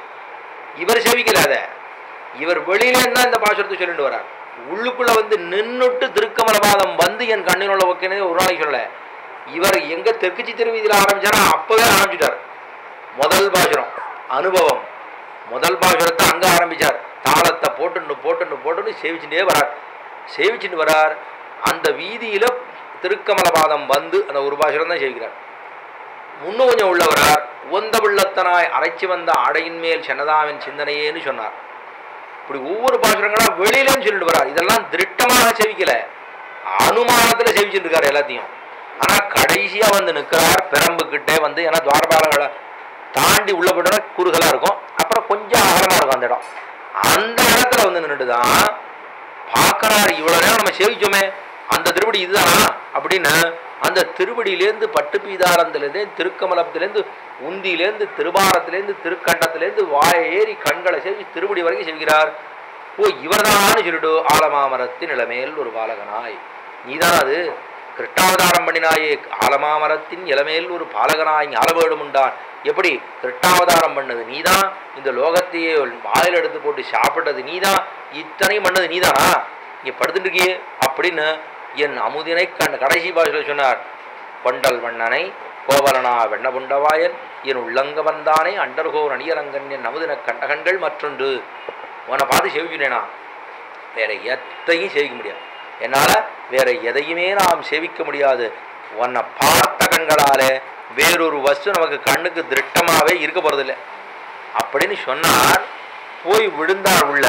இவர் சேவிக்கல அதை இவர் வெளியிலேருந்து தான் இந்த பாசுரத்தை சொல்லிட்டு வரார் உள்ளுக்குள்ள வந்து நின்னுட்டு திருக்கமல பாதம் வந்து என் கண்ணில் உள்ள ஒக்கினது ஒரு நாளைக்கு சொல்லலை இவர் எங்க தெற்குச்சி திருவீதியில் ஆரம்பிச்சாரோ அப்பவே ஆரம்பிச்சிட்டார் முதல் பாசுரம் அனுபவம் முதல் பாசுரத்தை அங்கே ஆரம்பிச்சார் தாளத்தை போட்டுன்னு போட்டுன்னு போட்டுன்னு சேவிச்சுட்டே வரார் சேவிச்சுட்டு வரார் அந்த வீதியில் திருக்கமலபாதம் வந்து அந்த ஒரு பாசுரம் தான் சேவிக்கிறார் முன்னும் கொஞ்சம் உள்ளவரார் உந்த உள்ளத்தனாய் அரைச்சி வந்த ஆடையின் மேல் சென்னதாவின் சிந்தனையேன்னு சொன்னார் இப்படி ஒவ்வொரு பாசுரங்களா வெளியிலன்னு சொல்லிட்டு வரார் இதெல்லாம் திருட்டமாக சேவிக்கல அனுமானத்தில் சேவிச்சுட்டு இருக்காரு எல்லாத்தையும் ஆனால் கடைசியாக வந்து நிற்கிறார் பெரம்புக்கிட்டே வந்து ஏன்னா துவாரபாலகளை தாண்டி உள்ள போயிட்டோம்னா குறுகலாக இருக்கும் அப்புறம் கொஞ்சம் அகலமாக இருக்கும் அந்த இடம் அந்த இடத்துல வந்து நின்றுட்டு தான் பார்க்கறாரு இவ்வளோ நேரம் நம்ம சேவிச்சோமே அந்த திருவடி இதுதானா அப்படின்னு அந்த திருவடியிலேருந்து பட்டு பீதாரத்திலேருந்து திருக்கமலத்திலேருந்து உந்தியிலேருந்து திருபாரத்திலேருந்து திருக்கண்டத்திலேருந்து வாயை ஏறி கண்களை சேவி திருவடி வரைக்கும் செவிக்கிறார் ஓ இவர்தான்னு சொல்லிட்டு ஆலமாமரத்தின் இளமேல் ஒரு பாலகனாய் நீதான் அது கிருஷ்ணாவதாரம் பண்ணினாயே ஆலமாமரத்தின் இளமேல் ஒரு பாலகனாய் ஞாலவேடும் உண்டான் எப்படி கிருஷ்ணாவதாரம் பண்ணது நீதான் இந்த லோகத்தையே வாயில் எடுத்து போட்டு சாப்பிட்டது நீதான் இத்தனையும் பண்ணது நீதானா இங்கே படுத்துட்டு இருக்கியே அப்படின்னு என் அமுதினை கண் கடைசி பாஷையில் சொன்னார் கொண்டல் வண்ணனை கோவலனா வெண்ணபுண்டவாயன் என் உள்ளங்க வந்தானே அண்டர்கோர் அணியரங்கன் என் அமுதின கண்டகங்கள் மற்றொன்று உன்னை பார்த்து சேவிச்சுனேனா வேற எத்தையும் சேவிக்க முடியாது என்னால் வேற எதையுமே நாம் சேவிக்க முடியாது உன்னை பார்த்த கண்களாலே வேறொரு வஸ்து நமக்கு கண்ணுக்கு திருட்டமாகவே இருக்க போகிறதில்ல அப்படின்னு சொன்னார் போய் விழுந்தார் உள்ள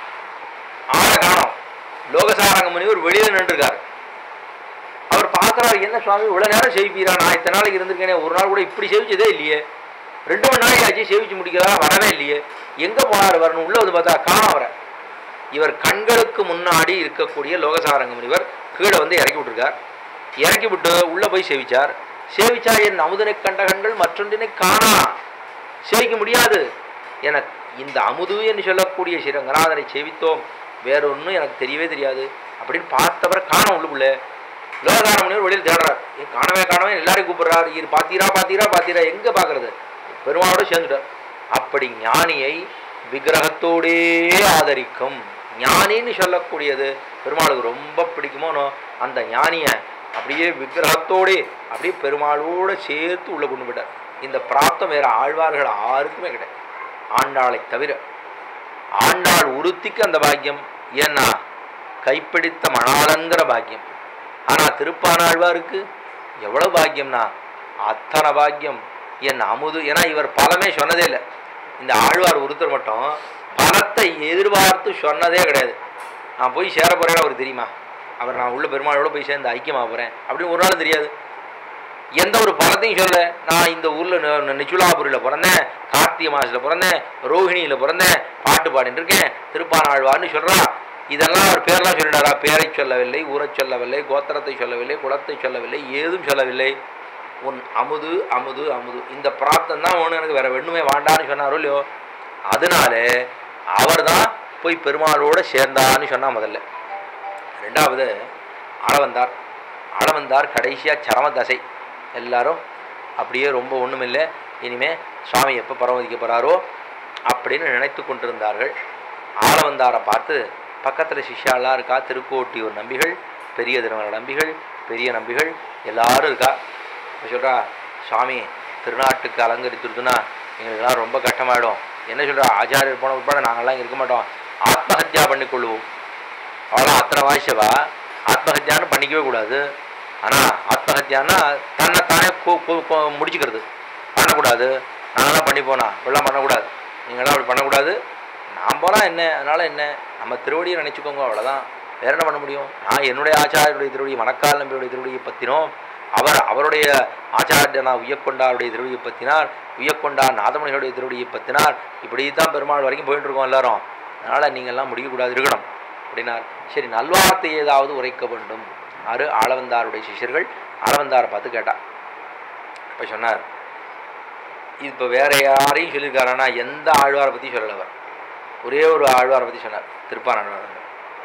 ஆளை காணோம் லோகசாரங்க முனிவர் வெளியில் நின்றுருக்கார் அவர் பார்க்குறாரு என்ன சுவாமி இவ்வளோ நேரம் சேவிப்பீரா நான் இத்தனை நாளைக்கு இருந்திருக்கேனே ஒரு நாள் கூட இப்படி சேவிச்சதே இல்லையே ரெண்டு மணி நாளைக்கு ஆச்சு சேவிச்சு முடிக்கிறா வரவே இல்லையே எங்கே போனார் வரணும் உள்ளே வந்து பார்த்தா காணோம் அவரை இவர் கண்களுக்கு முன்னாடி இருக்கக்கூடிய லோகசாரங்க முனிவர் கீழே வந்து இறக்கி விட்டுருக்கார் இறக்கி விட்டு உள்ளே போய் சேவிச்சார் சேவிச்சா என் அமுதனை கண்ட கண்கள் மற்றொன்றினை காணா சேவிக்க முடியாது என இந்த அமுது என்று சொல்லக்கூடிய ஸ்ரீரங்கநாதனை சேவித்தோம் வேற ஒன்றும் எனக்கு தெரியவே தெரியாது அப்படின்னு பார்த்தவரை காணோம் உள்ளுக்குள்ள லோகதார முனிவர் வெளியில் தேடுறார் ஏ காணவே காணவே எல்லாரையும் கூப்பிடுறார் இது பார்த்தீரா பார்த்தீரா பார்த்தீரா எங்கே பார்க்கறது பெருமாளோட சேர்ந்துட்டார் அப்படி ஞானியை விக்கிரகத்தோடே ஆதரிக்கும் ஞானின்னு சொல்லக்கூடியது பெருமாளுக்கு ரொம்ப பிடிக்குமோனோ அந்த ஞானியை அப்படியே விக்கிரகத்தோடே அப்படியே பெருமாளோட சேர்த்து உள்ள கொண்டு போயிட்டார் இந்த பிராப்தம் வேற ஆழ்வார்கள் யாருக்குமே கிடையாது ஆண்டாளை தவிர ஆண்டாள் உறுத்திக்கு அந்த பாக்கியம் ஏன்னா கைப்பிடித்த மணாலங்கிற பாக்கியம் ஆனால் திருப்பானாழ்வாருக்கு எவ்வளோ பாக்கியம்னா அத்தனை பாக்கியம் என் அமுது ஏன்னா இவர் பலமே சொன்னதே இல்லை இந்த ஆழ்வார் ஒருத்தர் மட்டும் பலத்தை எதிர்பார்த்து சொன்னதே கிடையாது நான் போய் சேர போகிறேன்னு அவருக்கு தெரியுமா அவர் நான் உள்ள பெருமாளோட போய் சேர்ந்து ஐக்கியமாக போகிறேன் அப்படின்னு ஒரு நாளும் தெரியாது எந்த ஒரு பலத்தையும் சொல்ல நான் இந்த ஊரில் நிச்சுலாபுரியில் பிறந்தேன் கார்த்திகை மாதத்தில் பிறந்தேன் ரோஹிணியில் பிறந்தேன் பாட்டு பாடிட்டு இருக்கேன் திருப்பானாழ்வார்னு சொல்கிறான் இதெல்லாம் அவர் பேரெல்லாம் சொல்லிட்டாரா பேரை சொல்லவில்லை ஊரைச் சொல்லவில்லை கோத்திரத்தை சொல்லவில்லை குலத்தை சொல்லவில்லை ஏதும் சொல்லவில்லை உன் அமுது அமுது அமுது இந்த பிராப்தம் தான் ஒன்று எனக்கு வேற வெண்ணுமே வேண்டான்னு சொன்னாரோ இல்லையோ அதனால அவர் தான் போய் பெருமாளோட சேர்ந்தான்னு சொன்னா முதல்ல ரெண்டாவது ஆளவந்தார் ஆளவந்தார் கடைசியாக சரம தசை எல்லாரும் அப்படியே ரொம்ப ஒன்றுமில்லை இனிமே சுவாமி எப்போ பரமதிக்க போகிறாரோ அப்படின்னு நினைத்து கொண்டிருந்தார்கள் ஆளவந்தாரை பார்த்து பக்கத்தில் சிஷ்யாலாம் இருக்கா திருக்கோட்டியூர் நம்பிகள் பெரிய திருமண நம்பிகள் பெரிய நம்பிகள் எல்லாரும் இருக்கா இப்போ சொல்கிறா சுவாமி திருநாட்டுக்கு அலங்கரித்துருதுன்னா எங்களுக்கெல்லாம் ரொம்ப கஷ்டமாயிடும் என்ன சொல்கிறா ஆச்சாரியர் போன உட்பட நாங்கள்லாம் இங்கே இருக்க மாட்டோம் ஆத்மஹத்யா பண்ணிக்கொள்வோம் அவ்வளோ அத்தனை வாய்ச்சவா ஆத்மஹத்யான்னு பண்ணிக்கவே கூடாது ஆனால் ஆத்மஹத்யான்னா தன்னை தானே கு- கு- கு- முடிச்சுக்கிறது பண்ணக்கூடாது நாங்களாம் பண்ணி போனா இப்படிலாம் பண்ணக்கூடாது நீங்களாம் அப்படி பண்ணக்கூடாது நான் போனால் என்ன அதனால் என்ன நம்ம திருவடியை நினச்சிக்கோங்க அவ்வளோதான் வேற என்ன பண்ண முடியும் நான் என்னுடைய ஆச்சாரியருடைய திருவடி மணக்கால் நம்பியுடைய திருவடியை பற்றினோம் அவர் அவருடைய ஆச்சாரியனா உய்யக்கொண்டாருடைய திருவடியை பற்றினார் உய்யக்கொண்டார் நாதமணிகளுடைய திருவடியை பற்றினார் இப்படி தான் பெருமாள் வரைக்கும் போயிட்டு இருக்கோம் எல்லாரும் அதனால் நீங்கள்லாம் முடிக்கக்கூடாது இருக்கணும் அப்படின்னார் சரி நல்வார்த்தை ஏதாவது உரைக்க வேண்டும் ஆறு ஆளவந்தாருடைய சிஷ்யர்கள் ஆளவந்தாரை பார்த்து கேட்டா இப்போ சொன்னார் இப்போ வேற யாரையும் சொல்லியிருக்காருன்னா எந்த ஆழ்வாரை பற்றி சொல்லலை அவர் ஒரே ஒரு ஆழ்வாரை பற்றி சொன்னார் திருப்பானாழ்வார்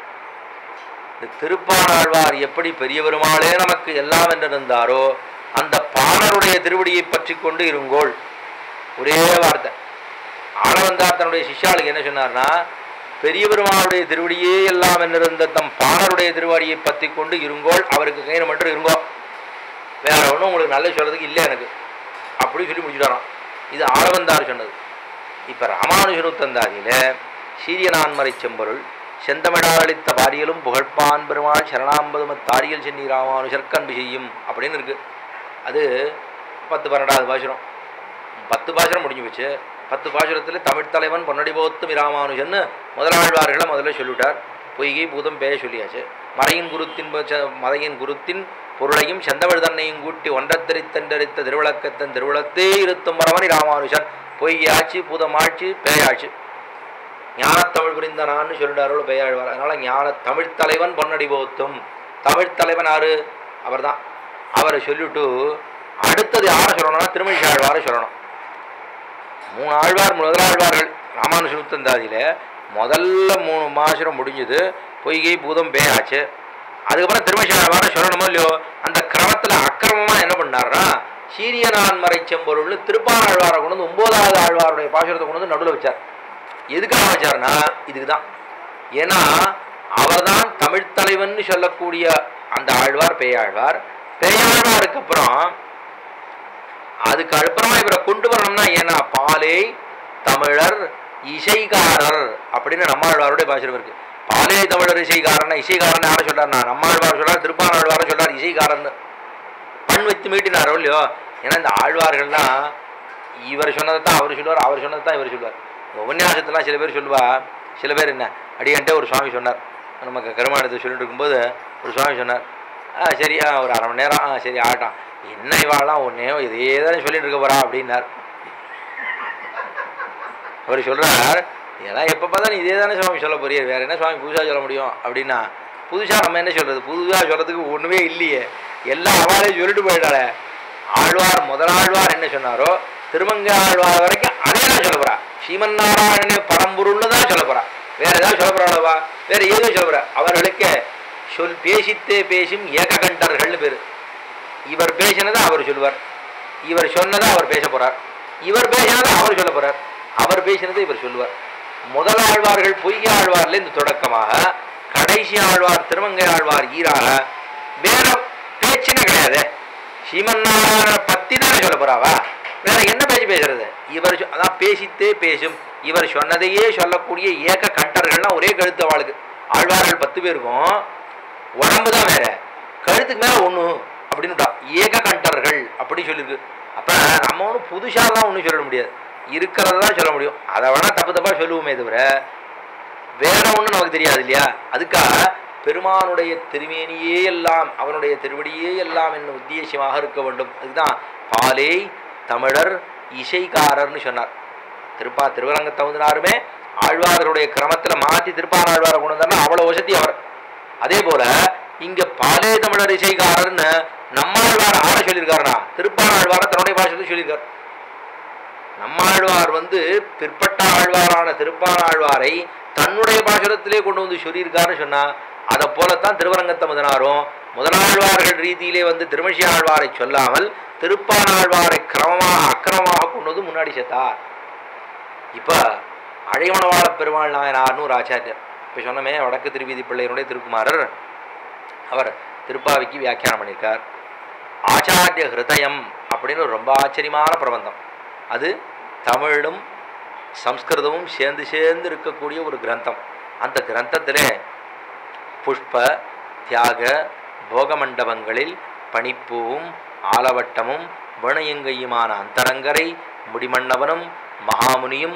இந்த திருப்பானாழ்வார் எப்படி பெரிய பெருமாளே நமக்கு எல்லாம் என்றிருந்தாரோ அந்த பாணருடைய திருவடியை பற்றி கொண்டு இருங்கோள் ஒரே வார்த்தை ஆனவந்தார் தன்னுடைய சிஷ்யாளுக்கு என்ன சொன்னார்னா பெரிய பெருமாளுடைய திருவடியே எல்லாம் என்றிருந்த தம் பாணருடைய திருவடியை பற்றி கொண்டு இருங்கோள் அவருக்கு கயிறு மட்டும் இருங்கோ வேற ஒன்றும் உங்களுக்கு நல்ல சொல்றதுக்கு இல்லை எனக்கு அப்படி சொல்லி முடிச்சுட்டாராம் இது ஆளவந்தார் சொன்னது இப்போ ராமானுஜனுத்தந்தாதியில் சீரிய நான்மறை செம்பொருள் செந்தமிழாளித்த பாரியலும் புகழ்பான் பெருமாள் சரணாம்பதுமத் தாரியல் சென்னி ராமானுஜர் கண்பு செய்யும் அப்படின்னு இருக்கு அது பத்து பன்னெண்டாவது பாசுரம் பத்து பாசுரம் முடிஞ்சு போச்சு பத்து பாசுரத்தில் தமிழ் தலைவன் பொன்னடி போத்தும் இராமானுஜன்னு முதலாழ்வார்களை முதல்ல சொல்லிவிட்டார் பொய்கை பூதம் பேய சொல்லியாச்சு மறையின் குருத்தின் ப- மறையின் குருத்தின் பொருளையும் செந்தமிழ் தன்னையும் கூட்டி ஒன்றத்தரித்தென்றரித்த திருவிளக்கத்தன் திருவிளத்தே இருத்தும் வரவன் ராமானுஜன் பொய்யாச்சு பூதமாச்சு பேயாச்சு ஞானத்தமிழ் புரிந்த நான்னு சொல்லிட்டாரோட பெய்யாழ்வார் அதனால ஞான தமிழ் தலைவன் பொன்னடி போத்தும் தமிழ் தலைவன் ஆறு அவர்தான் அவரை சொல்லிட்டு அடுத்தது யாரை சொல்லணும்னா திருமணிசாழ்வாரை சொல்லணும் மூணு ஆழ்வார் முதலாழ்வார்கள் ராமானுஜனுத்தந்தாதியில் முதல்ல மூணு மாசம் முடிஞ்சது பொய்கை பூதம் பேயாச்சு அதுக்கப்புறம் திருமணிசாழ்வாரை சொல்லணுமோ இல்லையோ அந்த கிரமத்தில் அக்கிரமமாக என்ன பண்ணாருன்னா சீரிய நான்மறை செம்பொருள்னு திருப்பானாழ்வாரை கொண்டு வந்து ஒன்பதாவது ஆழ்வாருடைய பாசுரத்தை கொண்டு வந்து நடுவில் வச்சார் எதுக்காக வச்சாருன்னா இதுக்கு தான் ஏன்னா அவர்தான் தமிழ் தலைவன் சொல்லக்கூடிய அந்த ஆழ்வார் பேயாழ்வார் பேயாழ்வாருக்கு அப்புறம் அதுக்கு அப்புறமா இவரை கொண்டு வரணும்னா ஏன்னா பாலே தமிழர் இசைக்காரர் அப்படின்னு நம்மாழ்வாருடைய பாசுரம் இருக்கு பாலே தமிழர் இசைக்காரன் இசைக்காரன் யாரை சொல்றாருன்னா நம்மாழ்வார் சொல்றார் திருப்பானாழ்வார் சொல்றார் இசைக்காரன் பண் வைத்து மீட்டினாரோ இல்லையோ ஏன்னா இந்த ஆழ்வார்கள்லாம் இவர் சொன்னதை தான் அவர் சொல்லுவார் அவர் சொன்னதை தான் இவர் சொல்லுவார் இந்த உபன்யாசத்தெல்லாம் சில பேர் சொல்லுவா சில பேர் என்ன அடியன்ட்டே ஒரு சுவாமி சொன்னார் நமக்கு கருமானத்தை சொல்லிட்டு இருக்கும்போது ஒரு சுவாமி சொன்னார் ஆ சரி ஆ ஒரு அரை மணி நேரம் ஆ சரி ஆகட்டும் என்ன இவாளாம் ஒன்றே இதே தானே சொல்லிட்டு இருக்க போறா அப்படின்னார் அவர் சொல்றார் இதெல்லாம் எப்போ பார்த்தாலும் இதே தானே சுவாமி சொல்ல போறியே வேற என்ன சுவாமி புதுசாக சொல்ல முடியும் அப்படின்னா புதுசாக நம்ம என்ன சொல்றது புதுசாக சொல்றதுக்கு ஒன்றுமே இல்லையே எல்லாம் அவளே சொல்லிட்டு போயிட்டாளே ஆழ்வார் முதலாழ்வார் என்ன சொன்னாரோ திருமங்க ஆழ்வார் வரைக்கும் அதே தான் சொல்ல போறா ஸ்ரீமன் நாராயணனே பரம்பொருள்னு தான் சொல்ல போறா வேற ஏதாவது சொல்ல போறாளவா வேற எதுவும் சொல்ல போறா அவர்களுக்கு சொல் பேசித்தே பேசும் ஏககண்டர்கள்னு பேரு இவர் பேசினதை அவர் சொல்லுவார் இவர் சொன்னதை அவர் பேச போறார் இவர் பேசினதை அவர் சொல்ல போறார் அவர் பேசினதை இவர் சொல்லுவார் முதல் ஆழ்வார்கள் பொய்கை ஆழ்வார்ல இந்த தொடக்கமாக கடைசி ஆழ்வார் திருமங்கை ஆழ்வார் ஈராக வேற பேச்சுன்னு கிடையாது ஸ்ரீமன்னாராயண பத்தி தானே சொல்ல போறாவா வேற என்ன பேச்சு பேசுறது இவர் சொ- அதான் பேசித்தே பேசும் இவர் சொன்னதையே சொல்லக்கூடிய ஏக கண்டர்கள்லாம் ஒரே கழுத்து அவளுக்கு ஆழ்வார்கள் பத்து பேருக்கும் உடம்பு தான் வேற கழுத்துக்கு மேல ஒண்ணு அப்படின்னு ஏக கண்டர்கள் அப்படி சொல்லியிருக்கு அப்ப நம்ம ஒன்றும் புதுசாலாம் ஒன்றும் சொல்ல முடியாது இருக்கிறத தான் சொல்ல முடியும் அதை வேணா தப்பு தப்பா சொல்லுவோமே தவிர வேற ஒன்றும் நமக்கு தெரியாது இல்லையா அதுக்காக பெருமானுடைய திருமேனியே எல்லாம் அவனுடைய திருவடியே எல்லாம் என்னும் உத்தேசமாக இருக்க வேண்டும் அதுதான் பாலே தமிழர் இசைக்காரர்னு சொன்னார் திருப்பா திருவரங்க தகுந்தனாருமே ஆழ்வார்களுடைய கிரமத்தில் மாற்றி திருப்பான் ஆழ்வாரை கொண்டு வந்தார்னா அவ்வளோ வசதி அவர் அதே போல இங்க பாலே தமிழர் இசைக்காரர்னு நம்மாழ்வார் ஆற சொல்லியிருக்காருனா திருப்பான் ஆழ்வாரை தன்னுடைய பாஷத்தை சொல்லியிருக்கார் நம்மாழ்வார் வந்து பிற்பட்ட ஆழ்வாரான திருப்பான் ஆழ்வாரை தன்னுடைய பாசுரத்திலே கொண்டு வந்து சொல்லியிருக்காருன்னு சொன்னா அதை போலத்தான் திருவரங்கத்தமதனாரும் முதலாழ்வார்கள் ரீதியிலே வந்து திருமஷி ஆழ்வாரை சொல்லாமல் திருப்பான் ஆழ்வாரை கிரமமாக அக்கிரமமாக கொண்டு வந்து முன்னாடி சேர்த்தார் இப்போ அழைமணவாள பெருமாள் நாயனார்னு ஒரு ஆச்சாரியர் இப்போ சொன்னமே வடக்கு திருவீதி பிள்ளையனுடைய திருக்குமாரர் அவர் திருப்பாவிக்கு வியாக்கியானம் பண்ணியிருக்கார் ஆச்சாரிய ஹிருதயம் அப்படின்னு ஒரு ரொம்ப ஆச்சரியமான பிரபந்தம் அது தமிழும் சம்ஸ்கிருதமும் சேர்ந்து சேர்ந்து இருக்கக்கூடிய ஒரு கிரந்தம் அந்த கிரந்தத்திலே புஷ்ப தியாக போகமண்டபங்களில் பனிப்பூவும் ஆலவட்டமும் வீணையங்கையுமான அந்தரங்கரை முடிமன்னவனும் மகாமுனியும்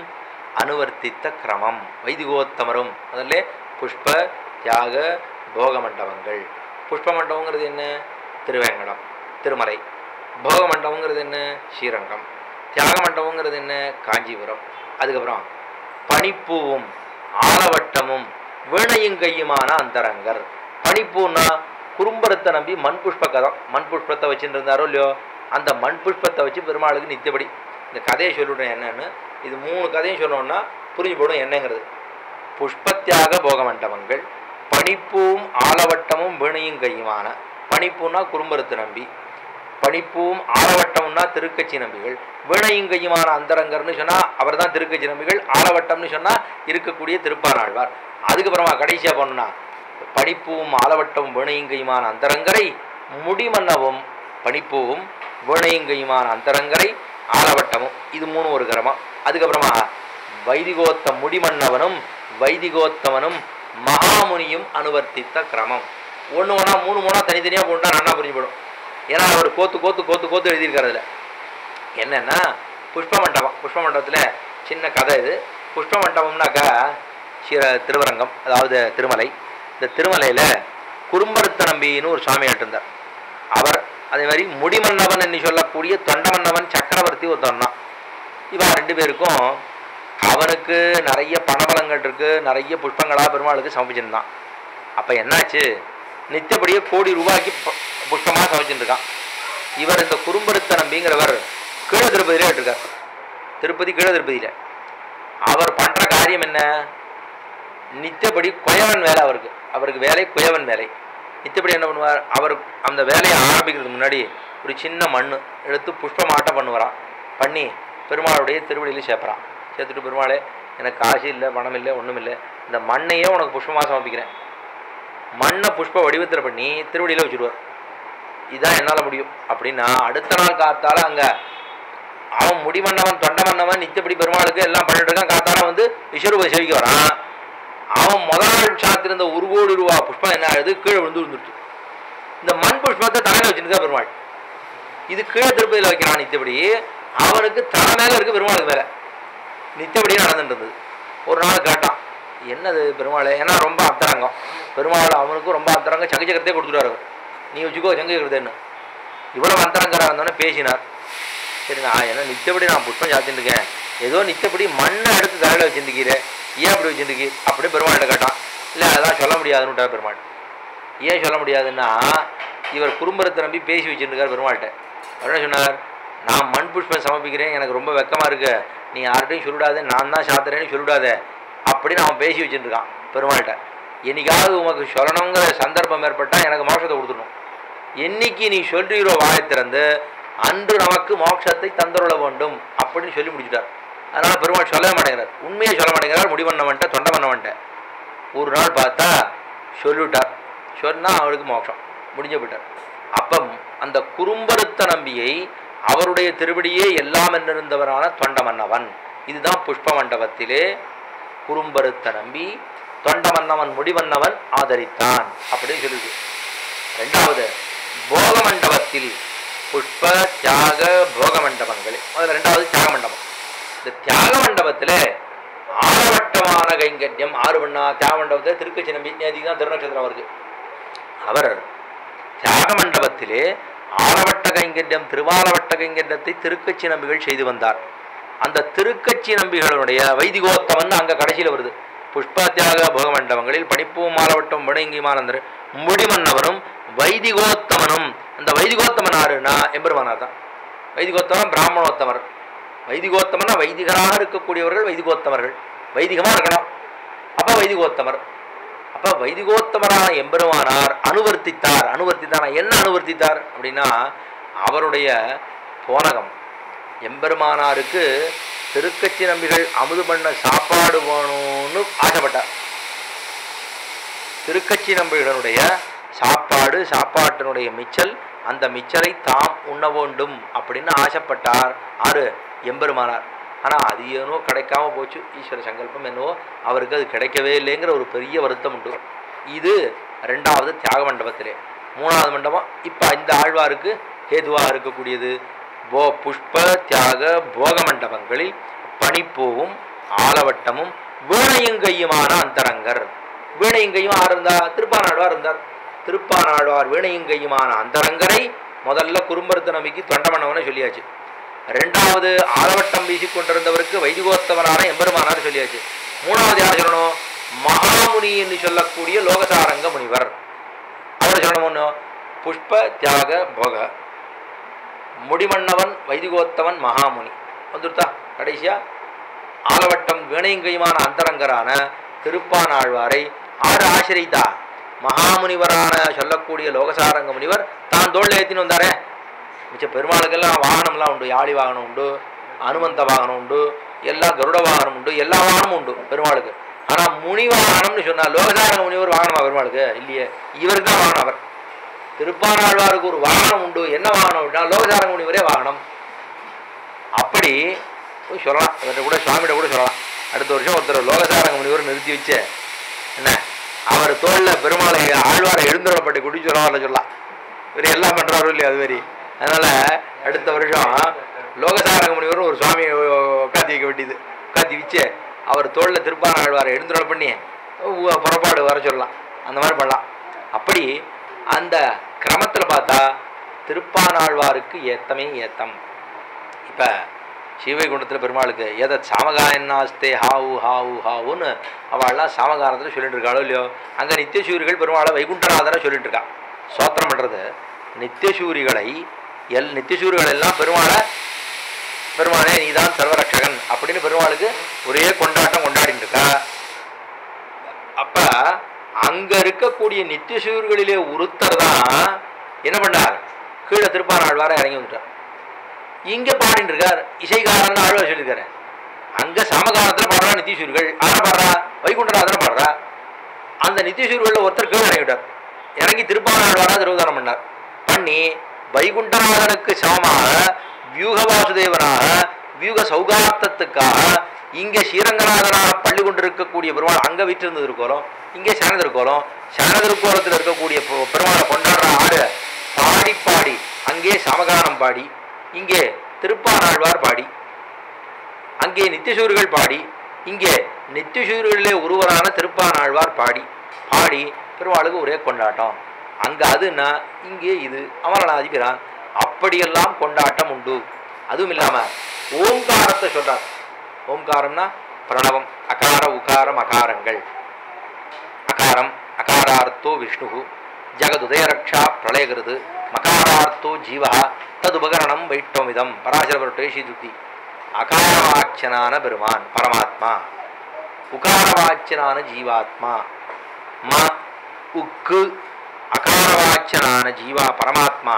அனுவர்த்தித்த கிரமம் வைதிகோத்தமரும் முதல்ல புஷ்ப தியாக போக மண்டபங்கள் புஷ்ப மண்டபங்கிறது என்ன திருவேங்கடம் திருமலை போக மண்டபங்கிறது என்ன ஸ்ரீரங்கம் தியாக மண்டபங்கிறது என்ன காஞ்சிபுரம் அதுக்கப்புறம் பனிப்பூவும் ஆலவட்டமும் வீணையும் கையுமான அந்தரங்கர் பனிப்பூன்னா குறும்பரத்தை நம்பி மண் புஷ்ப கதம் மண் புஷ்பத்தை வச்சுட்டு இருந்தாரோ இல்லையோ அந்த மண் புஷ்பத்தை வச்சு பெருமாளுக்கு நித்தியபடி இந்த கதையை சொல்லிவிட்டேன் என்னன்னு இது மூணு கதையும் சொன்னோம்னா புரிஞ்சு போடும் என்னங்கிறது புஷ்பத்தியாக போக மண்டபங்கள் பனிப்பூவும் ஆலவட்டமும் வீணையும் கையுமான பனிப்பூன்னா குறும்பருத்து நம்பி பனிப்பூவும் ஆலவட்டம்னா திருக்கட்சி நம்பிகள் வீணையும் கையுமான அந்தரங்கர்னு சொன்னால் அவர் தான் திருக்கட்சி நம்பிகள் ஆலவட்டம்னு சொன்னால் இருக்கக்கூடிய திருப்பானாழ்வார் அதுக்கப்புறமா கடைசியாக பண்ணா பனிப்பூவும் ஆலவட்டமும் வீணையும் கையுமான அந்தரங்கரை முடிமன்னவும் பனிப்பூவும் வீணையும் கையுமான அந்தரங்கரை ஆலவட்டமும் இது மூணு ஒரு கிரமம் அதுக்கப்புறமா வைதிகோத்த முடிமன்னவனும் வைதிகோத்தமனும் மகாமுனியும் அனுவர்த்தித்த கிரமம் ஒன்று ஒன்றா மூணு மூணா தனித்தனியாக போட்டா நல்லா புரிஞ்சு போடும் ஏன்னா அவர் கோத்து கோத்து கோத்து கோத்து எழுதியிருக்காரு அதில் என்னன்னா புஷ்ப மண்டபம் புஷ்ப மண்டபத்தில் சின்ன கதை இது புஷ்ப மண்டபம்னாக்கா ஸ்ரீ திருவரங்கம் அதாவது திருமலை இந்த திருமலையில் குறும்பருத்த நம்பின்னு ஒரு சுவாமி இருந்தார் அவர் அதே மாதிரி முடிமன்னவன் என்று சொல்லக்கூடிய தொண்டமன்னவன் சக்கரவர்த்தி ஒருத்தன் தான் இவன் ரெண்டு பேருக்கும் அவனுக்கு நிறைய பணபலங்கள் இருக்கு நிறைய புஷ்பங்களாக பெருமாளுக்கு சமைச்சிருந்தான் அப்போ என்னாச்சு நித்தப்படியே கோடி ரூபாய்க்கு ப- புஷ்பமாக சமைச்சுட்டு இருக்கான் இவர் இந்த குறும்பருத்த நம்பிங்கிறவர் கீழ திருப்பதியிலே இருக்கார் திருப்பதி கீழ திருப்பதியில் அவர் பண்ணுற காரியம் என்ன நித்தப்படி குயவன் வேலை அவருக்கு அவருக்கு வேலை குயவன் வேலை நித்தப்படி என்ன பண்ணுவார் அவர் அந்த வேலையை ஆரம்பிக்கிறதுக்கு முன்னாடி ஒரு சின்ன மண் எடுத்து புஷ்பமாட்டம் பண்ணுவாராம் பண்ணி பெருமாளுடைய திருவடியில் சேர்ப்பறான் சேர்த்துட்டு பெருமாளே எனக்கு காசு இல்லை பணம் இல்லை ஒன்றும் இல்லை இந்த மண்ணையே உனக்கு புஷ்பமாக சமர்ப்பிக்கிறேன் மண்ணை புஷ்ப வடிவத்தில் பண்ணி திருவடியில் வச்சுருவார் இதுதான் என்னால் முடியும் அப்படின்னா அடுத்த நாள் காத்தால அங்கே அவன் முடிமன்னவன் தொண்டமன்னவன் நித்தப்படி பெருமாளுக்கு எல்லாம் பண்ணிட்டு இருக்கான் காத்தால வந்து விஸ்வரூப சேவிக்க வரான் அவன் முதல் நாள் சாத்திருந்த ஒரு கோடி ரூபா புஷ்பம் என்ன ஆகுது கீழே விழுந்து விழுந்துருச்சு இந்த மண் புஷ்பத்தை தலையில வச்சுருக்கா பெருமாள் இது கீழே திருப்பதியில் வைக்கிறான் நித்தபடி அவனுக்கு தலை மேல இருக்கு பெருமாளுக்கு மேல நித்தபடியே நடந்துட்டு இருந்தது ஒரு நாள் கேட்டான் என்னது பெருமாளே ஏன்னா ரொம்ப அந்தரங்கம் பெருமாள் அவனுக்கும் ரொம்ப அந்தரங்கம் சங்கு சக்கரத்தையே கொடுத்துட்டாரு அவர். நீ வச்சுக்கோ சங்கு சக்கரத்தைன்னு இவ்வளவு அந்தரங்கரா இருந்தோன்னே பேசினார் சரி நான் என்ன நித்தபடி நான் புஷ்பம் சாத்திட்டு இருக்கேன் ஏதோ நித்தபடி மண்ணை எடுத்து தலையில வச்சுருக்கீரே ஏன் அப்படி வச்சுருக்கீ அப்படியே பெருமாள்கிட்ட கேட்டான் இல்லை அதான் சொல்ல முடியாதுன்னு விட்டார் பெருமாள் ஏன் சொல்ல முடியாதுன்னா இவர் குறும்பரத்தை நம்பி பேசி வச்சுருக்கார் பெருமாள்கிட்ட அவர் என்ன சொன்னார் நான் மண் புஷ்பம் சமர்ப்பிக்கிறேன் எனக்கு ரொம்ப வெக்கமாக இருக்கு நீ யார்கிட்டையும் சொல்லிடாத நான் தான் சாத்துறேன்னு சொல்லிடாத அப்படின்னு அவன் பேசி வச்சுருக்கான் பெருமாள்கிட்ட என்னைக்காவது உமக்கு சொல்லணுங்கிற சந்தர்ப்பம் ஏற்பட்டால் எனக்கு மோட்சத்தை கொடுத்துடணும் என்னைக்கு நீ சொல்றீரோ வாயை திறந்து அன்று நமக்கு மோட்சத்தை தந்தருள வேண்டும் அப்படின்னு சொல்லி முடிச்சுட்டார் அதனால பெருமாள் சொல்லவே மாட்டேங்கிறார் உண்மையை சொல்ல மாட்டேங்கிறார் முடிவண்ணவன்ட்ட தொண்டமன்னவன்ட்ட ஒரு நாள் பார்த்தா சொல்லிவிட்டார் சொன்னா அவருக்கு மோட்சம் முடிஞ்சு போயிட்டார் அப்போ அந்த குறும்பருத்த நம்பியை அவருடைய திருவடியே எல்லாம் என்றிருந்தவரான தொண்டமன்னவன் இதுதான் புஷ்ப மண்டபத்திலே குறும்பருத்த நம்பி தொண்டமன்னவன் முடிவன்னவன் ஆதரித்தான் அப்படின்னு சொல்லுது ரெண்டாவது போக மண்டபத்தில் புஷ்ப தியாக போக மண்டபங்கள் முதல்ல ரெண்டாவது தியாக மண்டபம் இந்த தியாக மண்டபத்தில் ஆரவட்டமான கைங்கரியம் ஆறு பண்ணா தியாக மண்டபத்தில் திருக்கச்சி நம்பி நேதிக்கு தான் திருநட்சத்திரம் வருது அவர் தியாக மண்டபத்திலே ஆலவட்ட கைங்கரியம் திருவாலவட்ட கைங்கரியத்தை திருக்கச்சி நம்பிகள் செய்து வந்தார் அந்த திருக்கச்சி நம்பிகளுடைய வைதிகோத்தமன் அங்க கடைசியில் வருது புஷ்பத்தியாக போக மண்டபங்களில் பனிப்பூ மாலவட்டம் விடங்கிமானந்தர் முடிமன்னவனும் வைதிகோத்தமனும் அந்த வைதிகோத்தமன் ஆறுனா எம்பெருமானார் தான் வைதிகோத்தமன் பிராமணோத்தமர் வைதிகோத்தமனா வைதிகராக இருக்கக்கூடியவர்கள் வைதிகோத்தமர்கள் வைதிகமாக இருக்கணும் அப்போ வைதிகோத்தமர் அப்போ வைதிகோத்தமரான எம்பெருமானார் அனுவர்த்தித்தார் அனுவர்த்தித்தார் என்ன அனுவர்த்தித்தார் அப்படின்னா அவருடைய போனகம் எம்பெருமானாருக்கு திருக்கச்சி நம்பிகள் அமுது பண்ண சாப்பாடு வேணும்னு ஆசைப்பட்டார் திருக்கச்சி நம்பிகளுடைய சாப்பாடு சாப்பாட்டினுடைய மிச்சல் அந்த மிச்சலை தாம் உண்ண வேண்டும் அப்படின்னு ஆசைப்பட்டார் ஆறு எம்பெருமானார் ஆனால் அது ஏனோ கிடைக்காம போச்சு ஈஸ்வர சங்கல்பம் என்னவோ அவருக்கு அது கிடைக்கவே இல்லைங்கிற ஒரு பெரிய வருத்தம் உண்டு இது ரெண்டாவது தியாக மண்டபத்திலே மூணாவது மண்டபம் இப்போ இந்த ஆழ்வாருக்கு ஹேதுவாக இருக்கக்கூடியது போ புஷ்ப தியாக போக மண்டபங்களில் பனிப்பூவும் ஆலவட்டமும் வீணையுங்கையுமான அந்தரங்கர் வீணையுங்கையும் ஆறு இருந்தா திருப்பானாழ்வார் இருந்தார் திருப்பானாழ்வார் வீணையுங்கையுமான அந்தரங்கரை முதல்ல குறும்பருத்த நம்பிக்கை தொண்டமன்னவனை சொல்லியாச்சு ரெண்டாவது ஆலவட்டம் வீசிக் கொண்டிருந்தவருக்கு வைதிகோத்தவனான எம்பெருமானார் சொல்லியாச்சு மூணாவது யார் சொல்லணும் மகாமுனி என்று சொல்லக்கூடிய லோகசாரங்க முனிவர் அவர் சொல்லணும் ஒண்ணு, புஷ்ப தியாக போக முடிமன்னவன் வைதிகோத்தவன் மகாமுனி வந்துருத்தா கடைசியா ஆலவட்டம் வீணையுங்கையுமான அந்தரங்கரான திருப்பானாழ்வாரை ஆறு ஆசிரித்தா மகாமுனிவரான சொல்லக்கூடிய லோகசாரங்க முனிவர் தான் தோல்ல ஏத்தின்னு வந்தாரே மிச்ச பெருமாளுக்கெல்லாம் வாகனம்லாம் உண்டு யாழி வாகனம் உண்டு அனுமந்த வாகனம் உண்டு எல்லா கருட வாகனம் உண்டு எல்லா வாகனமும் உண்டு பெருமாளுக்கு ஆனா முனி வாகனம்னு சொன்னா லோகசாரங்க முனிவர் வாகனமா பெருமாளுக்கு இல்லையே இவருக்கு தான் வாகனம் அவர் திருப்பானாழ்வாருக்கு ஒரு வாகனம் உண்டு என்ன வாகனம் அப்படின்னா லோகசாரங்க முனிவரே வாகனம் அப்படி போய் சொல்லலாம் இவர்கிட்ட கூட சுவாமிகிட்ட கூட சொல்லலாம் அடுத்த வருஷம் ஒருத்தர் லோகசாரங்க முனிவர் நிறுத்தி வச்சு என்ன அவர் தோல்ல பெருமாளை ஆழ்வாரை எழுந்துடப்பட்டு குடி சொல்ல வரல சொல்லலாம் இவர் எல்லாம் பண்றாரு இல்லையா அது மாதிரி அதனால அடுத்த வருஷம் லோகசாரங்க முனிவர் ஒரு சுவாமி உட்காத்தி வைக்க வேண்டியது உட்காத்தி வச்சு அவர் தோல்ல திருப்பான ஆழ்வாரை எழுந்துட பண்ணி உ- புறப்பாடு வர சொல்லலாம் அந்த மாதிரி பண்ணலாம் அப்படி அந்த கிரமத்தில் பார்த்தா திருப்பானாழ்வாருக்கு ஏத்தமே ஏத்தம் இப்போ ஸ்ரீவைகுண்டத்தில் பெருமாளுக்கு எதை சாமகாயன்னாஸ்தே ஹாவு ஹாவு ஹாவுன்னு அவள்லாம் சாமகானத்தில் சொல்லிட்டு இருக்காளோ இல்லையோ அங்கே நித்தியசூரிகள் பெருமாளை வைகுண்டநாதரை சொல்லிட்டு இருக்கா சோத்திரம் பண்ணுறது நித்தியசூரிகளை எல் நித்தியசூரிகள் எல்லாம் பெருமாளை பெருமாளே நீதான் சர்வரட்சகன் அப்படின்னு பெருமாளுக்கு ஒரே கொண்டாட்டம் கொண்டாடிட்டு இருக்கா அப்ப அங்க இருக்கக்கூடிய நித்தியசூர்களிலே ஒருத்தர் தான் என்ன பண்ணார் கீழே திருப்பானாழ்வார இறங்கி வந்துட்டார் இங்க பாடிட்டு இருக்கார் இசைக்காரன் ஆழ்வார் சொல்லியிருக்காரு அங்க சமகாலத்துல பாடுறா நித்தியசூர்கள் ஆனா பாடுறா வைகுண்டநாதன் பாடுறா அந்த நித்தியசூர்கள்ல ஒருத்தர் கீழே இறங்கிவிட்டார் இறங்கி திருப்பானாழ்வாரா திருவதானம் பண்ணார் பண்ணி வைகுண்டநாதனுக்கு சமமாக வியூக வாசுதேவனாக வியூக சௌகார்த்தத்துக்காக இங்க ஸ்ரீரங்கநாதனாக பள்ளி கொண்டிருக்கக்கூடிய பெருமாள் அங்க வீற்றிருந்தது இருக்கோலம் இங்கே சரணதிருக்கோலம் சரணதிருக்கோலத்தில் இருக்கக்கூடிய பெ- பெருமாளை கொண்டாடுற ஆடு பாடி பாடி அங்கே சமகானம் பாடி இங்கே திருப்பானாழ்வார் பாடி அங்கே நித்தியசூரிகள் பாடி இங்கே நித்தியசூரிகளிலே ஒருவரான திருப்பானாழ்வார் பாடி பாடி பெருமாளுக்கு ஒரே கொண்டாட்டம் அங்க அதுன்னா இங்கே இது அமரநாதிபிரான் அப்படியெல்லாம் கொண்டாட்டம் உண்டு அதுவும் இல்லாம ஓம்காரத்தை சொல்றார் ஓம்காரம்னா பிரணவம் அகார உகாரம் அகாரங்கள் அகாரம் அகாரார்த்தோ விஷ்ணு ஜகதுதயரக்ஷா பிரளயகிருது மகாரார்த்தோ ஜீவா ததுபகரணம் வைட்டோமிதம் பராசரபுரட்டே ஸ்ரீதுத்தி அகாரவாச்சனான பெருமான் பரமாத்மா உகாரவாச்சனான ஜீவாத்மா ம உக்கு அகாரவாச்சனான ஜீவா பரமாத்மா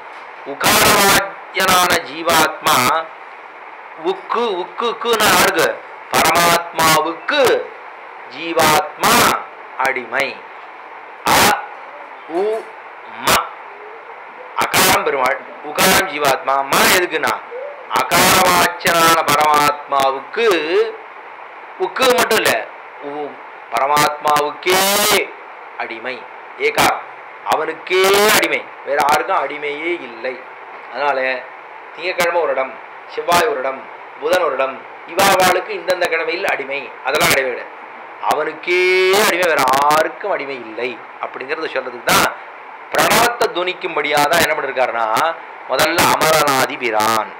உகாரவாச்சனான ஜீவாத்மா உக்கு உக்குன்னு யாருக்கு பரமாத்மாவுக்கு ஜீவாத்மா அடிமை அ உ ம அகாரம் பெருமாள் உகாரம் ஜீவாத்மா ம எதுக்குன்னா அகாரவாச்சனான பரமாத்மாவுக்கு உக்கு மட்டும் இல்லை உ பரமாத்மாவுக்கே அடிமை ஏகாரம் அவனுக்கே அடிமை வேற யாருக்கும் அடிமையே இல்லை அதனால திங்கக்கிழமை ஒரு இடம் செவ்வாய் ஒரு இடம் புதன் ஒரு இடம் இவாவாளுக்கு இந்தந்த கிழமையில் அடிமை அதெல்லாம் கிடையவே கிடையாது அவனுக்கே அடிமை வேற யாருக்கும் அடிமை இல்லை அப்படிங்கிறத சொல்றதுக்கு தான் பிரணவத்தை துணிக்கும்படியாக தான் என்ன பண்ணிருக்காருன்னா முதல்ல அமரநாதிபிரான்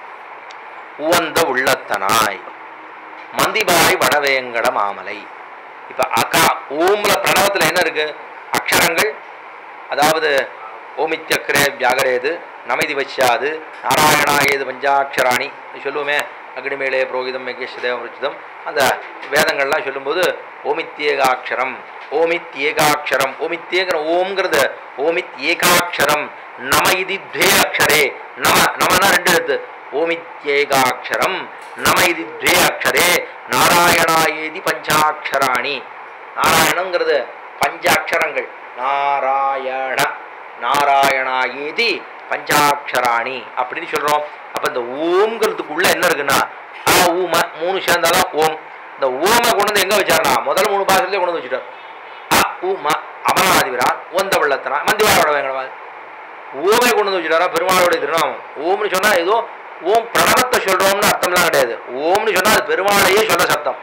உவந்த உள்ளத்தனாய் மந்திபாய் வடவேங்கட மாமலை இப்ப அகா ஓம்ல பிரணவத்துல என்ன இருக்கு அக்ஷரங்கள் அதாவது ஓமித்யக்ரே வியாகரேது நமைதி வச்சாது நாராயணாயேது பஞ்சாட்சராணி இது சொல்லுவோமே அக்னிமேலே புரோகிதம் மெகேஷதேவம் ருச்சிதம் அந்த வேதங்கள்லாம் சொல்லும்போது ஓமித்யேகாட்சரம் ஓமித் ஏகாட்சரம் ஓமித்யேங்கிற ஓம்ங்கிறது ஓமித் ஏகாட்சரம் நம இது துவே அக்ஷரே நம நமனா ரெண்டு எழுத்து ஓமித்யேகாட்சரம் நம இது துவே அக்ஷரே நாராயணாயேதி பஞ்சாட்சராணி நாராயணங்கிறது பஞ்ச அக்ஷரங்கள் நாராயண நாராயணாயேதி பஞ்சாட்சராணி அப்படின்னு சொல்றோம் அப்ப இந்த ஓம்ங்கிறதுக்குள்ள என்ன இருக்குன்னா ஆ ஊம மூணு சேர்ந்தாதான் ஓம் இந்த ஓமை கொண்டு வந்து எங்க வச்சாருனா முதல் மூணு பாசத்துலேயே கொண்டு வந்து வச்சுட்டார் அ உ ம அமரநாதிபிரான் ஓந்த வெள்ளத்தனா மந்திவாரோட வேங்கடவா ஓமை கொண்டு வந்து வச்சுட்டாரா பெருமாளுடைய திருநாமம் ஓம்னு சொன்னா ஏதோ ஓம் பிரணவத்தை சொல்றோம்னு அர்த்தம்லாம் கிடையாது ஓம்னு சொன்னா அது பெருமாளையே சொல்ல சத்தம்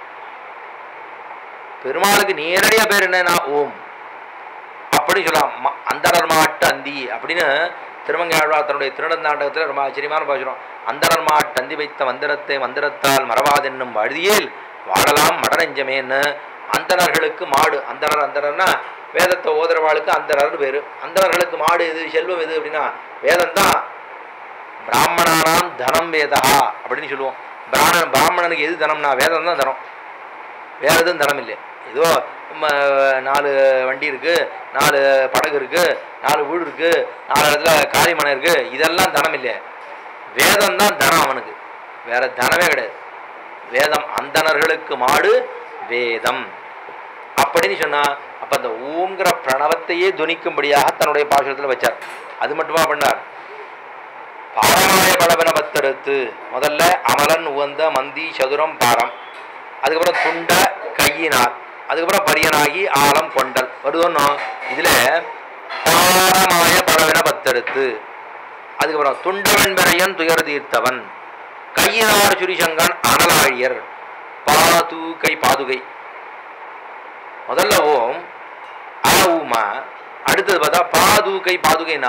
பெருமாளுக்கு நேரடியா பேர் என்னன்னா ஓம் அப்படி சொல்லலாம் ம- அந்தணர் மாட்டு அந்தி அப்படின்னு திருமங்கையாழ்வார் தன்னுடைய திருநந்தாண்டகத்தில் ரொம்ப ஆச்சரியமான பாசுரம் அந்தணர் மாட்டு அந்தி வைத்த மந்திரத்தை மந்திரத்தால் மறவாதென்னும் வழுதியேல் வாழலாம் மடநெஞ்சமேன்னு அந்தணர்களுக்கு மாடு அந்தணர் அந்தணர்னா வேதத்தை ஓதுறவாளுக்கு அந்தணர்னு பேரு அந்தணர்களுக்கு மாடு எது செல்வம் எது அப்படின்னா வேதம் தான் பிராமணானாம் தனம் வேதா அப்படின்னு சொல்லுவோம் பிராமணன் பிராமணனுக்கு எது தனம்னா வேதம் தான் தனம் வேற எதுவும் தனம் இல்லை ஏதோ ம, நாலு வண்டி இருக்கு நாலு படகு இருக்கு நாலு வீடு இருக்கு நாலு இடத்துல காளிமனை இருக்கு இதெல்லாம் தனம் இல்லை வேதம் தான் தனம் அவனுக்கு வேற தனமே கிடையாது வேதம் அந்தணர்களுக்கு மாடு வேதம் அப்படின்னு சொன்னா அப்ப அந்த ஓங்கிற பிரணவத்தையே துணிக்கும்படியாக தன்னுடைய பாசுரத்தில் வச்சார் அது மட்டுமா பண்ணார் பாரமாய பலவன பத்தெடுத்து முதல்ல அமலன் உவந்த மந்தி சதுரம் பாரம் அதுக்கப்புறம் துண்ட கையினார் அதுக்கப்புறம் பரியனாகி ஆலம் கொண்டல் வருதோன்னோ இதுல பாரமாய பலவன பத்தெடுத்து அதுக்கப்புறம் துண்டவன் பெறையன் துயர் தீர்த்தவன் கையினார் சுரிசங்கன் அனலாழியர் பாதுகை பாதுகை முதல்ல ஓம் ஆ ஊமா அடுத்தது பார்த்தா பாதுகை பாதுகைனா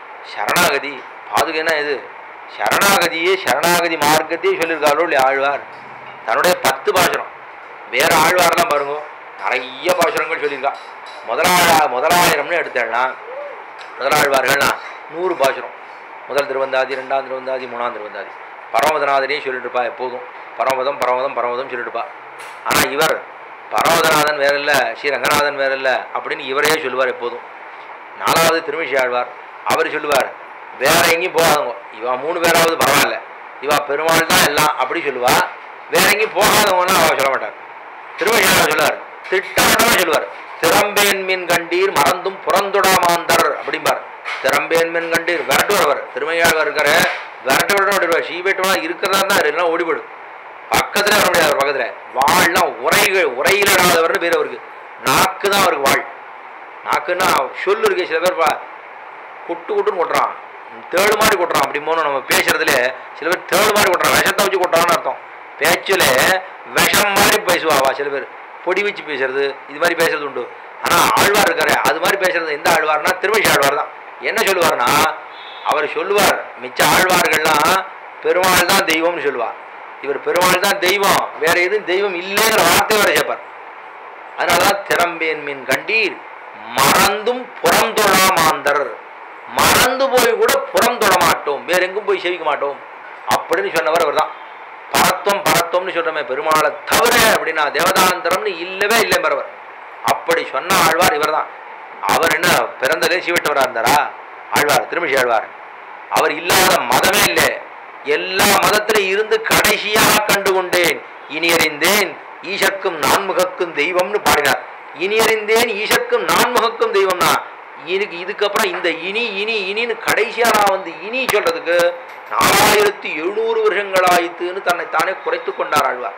சரணாகதி பாதுகைனா எது சரணாகதியே சரணாகதி மார்க்கத்தையே சொல்லியிருக்காரோ இல்லையா ஆழ்வார் தன்னுடைய பத்து பாசுரம் வேற ஆழ்வார்லாம் பாருங்க நிறைய பாசுரங்கள் சொல்லியிருக்கா முதலாழா முதலாயிரம்னு எடுத்தேன்னா முதலாழ்வார்கள்னா நூறு பாசுரம் முதல் திருவந்தாதி ரெண்டாம் திருவந்தாதி மூணாம் திருவந்தாதி பரமதநாதனே சொல்லிட்டு இருப்பா எப்போதும் பரமதம் பரமதம் பரமதம் சொல்லிட்டு இருப்பா ஆனால் இவர் பரமதநாதன் வேற இல்லை ஸ்ரீ ரங்கநாதன் வேற இல்லை அப்படின்னு இவரே சொல்லுவார் எப்போதும் நாலாவது திருமிஷி ஆழ்வார் அவர் சொல்லுவார் வேற எங்கேயும் போகாதவங்க இவா மூணு பேராவது பரவாயில்ல இவா பெருமாள் தான் எல்லாம் அப்படி சொல்லுவா வேற எங்கேயும் போகாதவங்கன்னா அவ சொல்ல மாட்டார் திருமணம் சொல்லுவார் திட்டமாக சொல்லுவார் திறம்பேன் மீன் கண்டீர் மறந்தும் புறந்துடாமாந்தர் அப்படிம்பார் திறம்பேன் மீன் கண்டீர் விரட்டுவார் அவர் திருமையாழ்வார் இருக்காரு விரட்டு விரட்டு ஓடிடுவார் சீபேட்டமா இருக்கிறதா தான் இல்லைன்னா ஓடிவிடும் பக்கத்துல வர முடியாது அவர் பக்கத்துல வாள்லாம் உரைகள் உரையிலாதவர்னு பேர் அவருக்கு நாக்கு தான் அவருக்கு வாழ் நாக்குன்னா சொல்லு இருக்கு சில பேர் பா- குட்டு குட்டுன்னு கொட்டுறான் தேடு மாதிரி கொட்டுறான் அப்படி போகணும் நம்ம பேசுறதுல சில பேர் தேடு மாதிரி கொட்டுறான் விஷத்தை வச்சு கொட்டுறான்னு அர்த்தம் பேச்சுல விஷம் மாதிரி பேசுவாவா சில பேர் பொடி வச்சு பேசுறது இது மாதிரி பேசுறது உண்டு ஆனா ஆழ்வார் இருக்காரு அது மாதிரி பேசுறது எந்த ஆழ்வார்னா திருவள்ளி ஆழ்வார் தான் என்ன சொல்லுவார்னா அவர் சொல்லுவார் மிச்ச ஆழ்வார்கள்லாம் பெருமாள் தான் தெய்வம்னு சொல்லுவார் இவர் பெருமாள் தான் தெய்வம் வேற எதுவும் தெய்வம் இல்லைங்கிற வார்த்தை வரை சேர்ப்பார் அதனாலதான் திறம்பேன் மீன் கண்டீர் மறந்தும் புறந்தொழாமாந்தர் மறந்து போய் கூட புறந்தொழ மாட்டோம் வேற எங்கும் போய் சேவிக்க மாட்டோம் அப்படின்னு சொன்னவர் அவர் தான் பரத்துவம் பரத்துவம்னு சொல்றோமே பெருமாளை தவிர அப்படின்னா தேவதாந்தரம்னு இல்லவே இல்லை பரவர் அப்படி சொன்ன ஆழ்வார் இவர்தான் அவர் என்ன பிறந்ததே சிவட்டவரா இருந்தாரா ஆழ்வார் திருமிஷி ஆழ்வார் அவர் இல்லாத மதமே இல்லை எல்லா மதத்திலும் இருந்து கடைசியாக கண்டு கொண்டேன் இனி அறிந்தேன் ஈசர்க்கும் நான்முகக்கும் தெய்வம்னு பாடினார் இனி அறிந்தேன் ஈசர்க்கும் நான்முகக்கும் தெய்வம்னா இதுக்கு இதுக்கப்புறம் இந்த இனி இனி இனின்னு கடைசியா நான் வந்து இனி சொல்றதுக்கு நாலாயிரத்தி எழுநூறு வருஷங்கள் ஆயித்துன்னு தன்னை தானே குறைத்து கொண்டார் ஆழ்வார்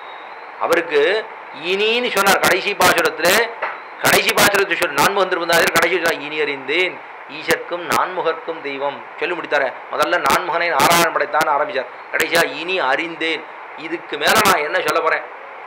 அவருக்கு இனின்னு சொன்னார் கடைசி பாசுரத்துல கடைசி பாசுரத்தை சொல் நான்கு வந்திருந்தாரு கடைசி சொன்னார், இனி அறிந்தேன் ஈசர்க்கும் நான்முகர்க்கும் தெய்வம் சொல்லி முடித்தாரு முதல்ல நான்முகனை நாராயணன் படைத்தான் ஆரம்பிச்சார் கடைசியா இனி அறிந்தேன் இதுக்கு மேல நான் என்ன சொல்ல போறேன்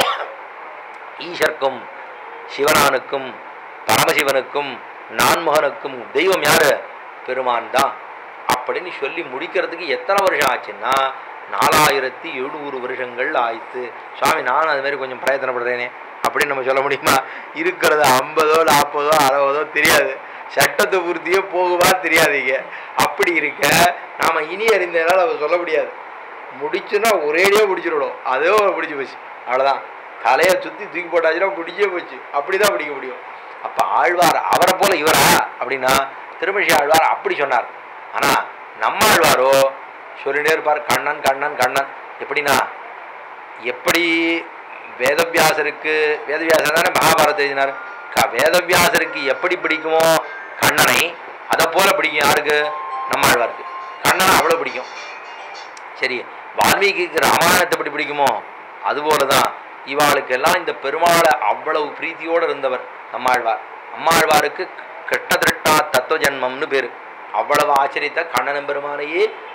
ஈசர்க்கும் சிவனானுக்கும் பரமசிவனுக்கும் நான்முகனுக்கும் தெய்வம் யாரு பெருமான் தான் அப்படின்னு சொல்லி முடிக்கிறதுக்கு எத்தனை வருஷம் ஆச்சுன்னா நாலாயிரத்தி எழுநூறு வருஷங்கள் ஆயிடுத்து சுவாமி நானும் அது மாதிரி கொஞ்சம் பிரயத்தனப்படுறேனே அப்படின்னு நம்ம சொல்ல முடியுமா இருக்கிறது ஐம்பதோ நாற்பதோ அறுபதோ தெரியாது சட்டத்தை பூர்த்தியோ போகுவா தெரியாதீங்க அப்படி இருக்க நாம இனி அறிந்ததுனால அவர் சொல்ல முடியாது முடிச்சுன்னா ஒரேடியாக பிடிச்சிடணும் அதே ஒரு பிடிச்சி போச்சு அவ்வளோதான் தலையை சுற்றி தூக்கி போட்டாச்சுன்னா பிடிச்சே போச்சு அப்படி தான் பிடிக்க முடியும் அப்போ ஆழ்வார் அவரை போல இவரா அப்படின்னா திருமஷி ஆழ்வார் அப்படி சொன்னார் ஆனால் நம்ம ஆழ்வாரோ சொல்லிட்டே இருப்பார் கண்ணன் கண்ணன் கண்ணன் எப்படின்னா எப்படி வேதவியாசருக்கு வேதவியாசர் தானே மகாபாரதம் எழுதினார் க வேதவியாசருக்கு எப்படி பிடிக்குமோ கண்ணனை அதை போல பிடிக்கும் யாருக்கு நம்ம ஆழ்வாருக்கு கண்ணனை அவ்வளோ பிடிக்கும் சரி வால்மீகிக்கு ராமாயணத்தை எப்படி பிடிக்குமோ அதுபோல தான் இவாளுக்கெல்லாம் இந்த பெருமாளை அவ்வளவு பிரீத்தியோடு இருந்தவர் நம்மாழ்வார் அம்மாழ்வாருக்கு கெட்ட திருட்டா தத்துவ ஜன்மம்னு பேர் அவ்வளவு ஆச்சரித்த கண்ணனம் பெருமானையே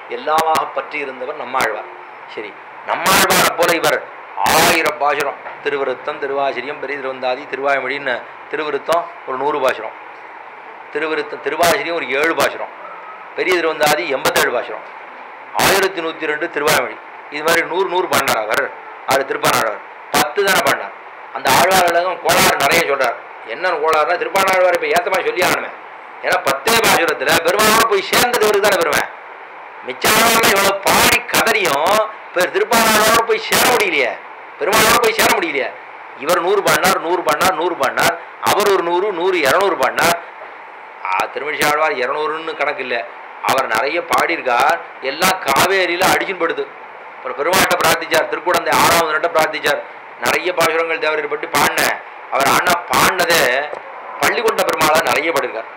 எல்லாமாக பற்றி இருந்தவர் நம்மாழ்வார் சரி நம்மாழ்வாரை போல இவர் ஆயிரம் பாசுரம் திருவிருத்தம் திருவாசிரியம் பெரிய திருவந்தாதி திருவாய்மொழின்னு திருவிருத்தம் ஒரு நூறு பாசுரம் திருவிருத்தம் திருவாசிரியம் ஒரு ஏழு பாசுரம் பெரிய திருவந்தாதி எண்பத்தேழு பாசுரம் ஆயிரத்தி நூற்றி ரெண்டு திருவாய்மொழி இது மாதிரி நூறு நூறு பண்ணார் அவர் அவர் திருப்பானாழ்வார் பத்து தானே பண்ணார் அந்த ஆழ்வார்களும் கோளாறு நிறைய சொல்றார் என்னென்ன கோளாறுனா திருப்பானாழ்வார் இப்போ ஏத்தமா சொல்லி ஆகணுமே ஏன்னா பத்தே பாசுரத்தில் பெருமானோட போய் சேர்ந்தது ஒரு தானே பெருமை மிச்சானவர்கள் இவ்வளோ பாடி கதறியும் இப்போ திருப்பானாளோட போய் சேர முடியலையே பெருமாளோட போய் சேர முடியலையே இவர் நூறு பண்ணார் நூறு பண்ணார் நூறு பண்ணார் அவர் ஒரு நூறு நூறு இரநூறு பண்ணார் திருமணிச்சி ஆழ்வார் இரநூறுன்னு கணக்கு இல்லை அவர் நிறைய பாடியிருக்கார் எல்லாம் காவேரியில் அடிச்சுன்னு படுது அப்புறம் பெருமாட்ட பிரார்த்திச்சார் திருக்குடந்தை ஆறாவது நட்ட பிரார்த்திச்சார் நிறைய பாசுரங்கள் தேவரை பற்றி பாடினேன் அவர் அண்ணா பாடினதே பள்ளிக்கொண்ட பெருமாளை நிறைய பாடிருக்கார்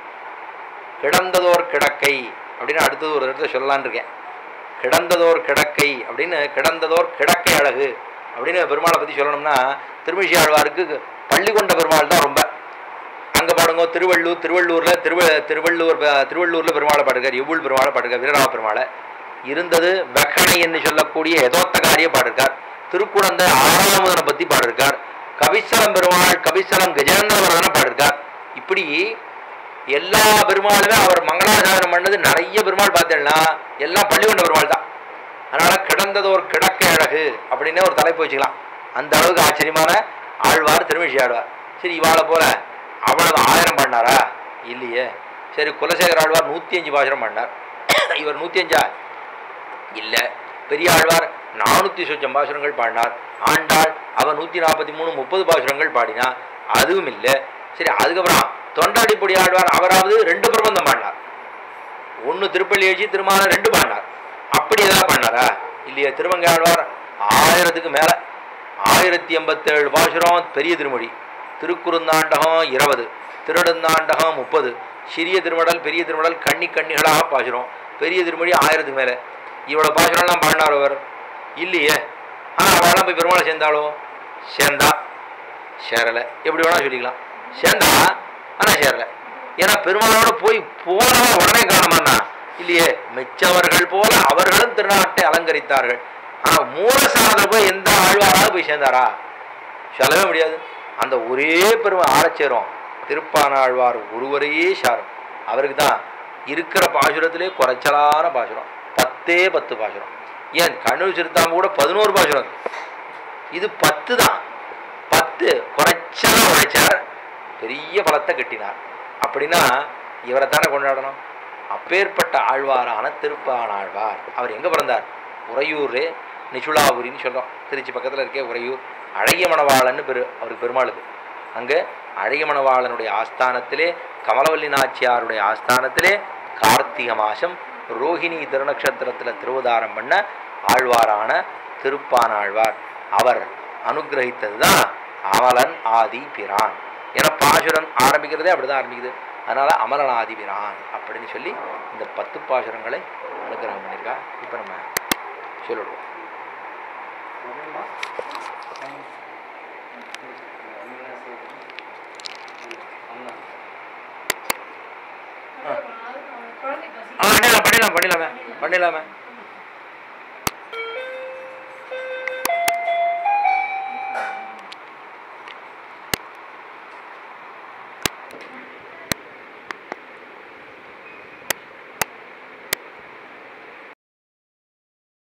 கிடந்ததோர் கிடக்கை அப்படின்னு அடுத்தது ஒரு இடத்துல சொல்லலான் இருக்கேன் கிடந்ததோர் கிடக்கை அப்படின்னு கிடந்ததோர் கிடக்கை அழகு அப்படின்னு பெருமாளை பற்றி சொல்லணும்னா திருமிஷி ஆழ்வாருக்கு பள்ளிக்கொண்ட பெருமாள் தான் ரொம்ப அங்கே பாடுங்க திருவள்ளூர் திருவள்ளூரில் திருவ திருவள்ளூர் ப- திருவள்ளூரில் பெருமாளை பாடுக்கார் எவ்வளவு பெருமாளை பாடுக்கார் வீரராம பெருமாளை இருந்தது வெக்கணை என்று சொல்லக்கூடிய எதோத்தகாரிய பாடிருக்கார் திருக்குழந்தை ஆறாவதனை பற்றி பாடிருக்கார் கவிசலம் பெருமாள் கவிசலம் கஜேந்திரவரதனை பாடிருக்கார் இப்படி எல்லா பெருமாளுமே அவர் மங்களாசாசனம் பண்ணது நிறைய பெருமாள் பார்த்தேன்னா எல்லாம் பள்ளிக்கொண்ட பெருமாள் தான் அதனால கிடந்ததோர் கிடக்க அழகு அப்படின்னே ஒரு தலைப்பு வச்சுக்கலாம் அந்த அளவுக்கு ஆச்சரியமான ஆழ்வார் திருமிழி ஆழ்வார் சரி இவாளை போல அவ்வளவு ஆயிரம் பண்ணாரா இல்லையே சரி குலசேகர ஆழ்வார் நூற்றி அஞ்சு பாசுரம் பண்ணார் இவர் நூற்றி அஞ்சா இல்லை பெரிய ஆழ்வார் நானூற்றி சொச்சம் பாசுரங்கள் பாடினார் ஆண்டாள் அவர் நூற்றி நாற்பத்தி மூணு முப்பது பாசுரங்கள் பாடினார் அதுவும் இல்லை சரி அதுக்கப்புறம் தொண்டாடிப்பொடி ஆழ்வார் அவராவது ரெண்டு பிரபந்தம் பாடினார் ஒன்று திருப்பள்ளி எழுச்சி திருமால ரெண்டு பாடினார் அப்படி எதாவது பண்ணாரா இல்லையே திருமங்கை ஆழ்வார் ஆயிரத்துக்கு மேலே ஆயிரத்தி எண்பத்தேழு பாசுரம் பெரிய திருமொழி திருக்குறுந்தாண்டகம் இருபது திருநெடுந்தாண்டகம் முப்பது சிறிய திருமடல் பெரிய திருமடல் கண்ணி கண்ணிகளாக பாசுரம் பெரிய திருமொழி ஆயிரத்துக்கு மேலே இவ்வளோ பாசுரம்லாம் பாடினார் அவர் இல்லையே ஆனால் அவெல்லாம் போய் பெருமாளை சேர்ந்தாளோ சேர்ந்தா சேரலை எப்படி வேணால் சொல்லிக்கலாம் சேர்ந்தா ஆனால் சேரலை ஏன்னா பெருமாளோட போய் போனவன் உடனே காணமானா இல்லையே மிச்சவர்கள் போல அவர்களும் திருநாட்டை அலங்கரித்தார்கள் ஆனால் மூலசாரத்தில் போய் எந்த ஆழ்வாராவது போய் சேர்ந்தாரா சொல்லவே முடியாது அந்த ஒரே பெருமை ஆரச்சேரும் திருப்பானாழ்வார் ஒருவரையே சாரும் அவருக்கு தான் இருக்கிற பாசுரத்திலே குறைச்சலான பாசுரம் பத்தே பத்து பாசுரம் ஏன் கண்ணூர் சிறுத்தாம கூட பதினோரு பாசுரம் இருக்கு. இது பத்து தான் பத்து குறைச்சலா உழைச்சார் பெரிய பலத்தை கட்டினார் அப்படின்னா இவரை தானே கொண்டாடணும் அப்பேற்பட்ட ஆழ்வாரான திருப்பான் ஆழ்வார் அவர் எங்கே பிறந்தார் உறையூரே நிச்சுளாபுரின்னு சொல்கிறோம் திருச்சி பக்கத்தில் இருக்கே உறையூர் அழகிய மணவாளன்னு பெரு அவருக்கு பெருமாளுக்கு அங்கே அழகிய மணவாளனுடைய ஆஸ்தானத்திலே கமலவல்லி நாச்சியாருடைய ஆஸ்தானத்திலே கார்த்திகை மாதம் ரோஹிணி திருநக்ஷத்திரத்தில் திருவதாரம் பண்ண ஆழ்வாரான திருப்பான் ஆழ்வார் அவர் அனுகிரகித்தது தான் அமலன் ஆதி பிரான் ஏன்னா பாசுரம் ஆரம்பிக்கிறதே அப்படி தான் ஆரம்பிக்குது அதனால் அமலன் ஆதி பிரான் அப்படின்னு சொல்லி இந்த பத்து பாசுரங்களை அனுகிரகம் பண்ணியிருக்கா இப்போ நம்ம சொல்லிடுவோம் ஆ பண்ணிடலாம் பண்ணிடலாம் பண்ணிடலாமே பண்ணிடலாமே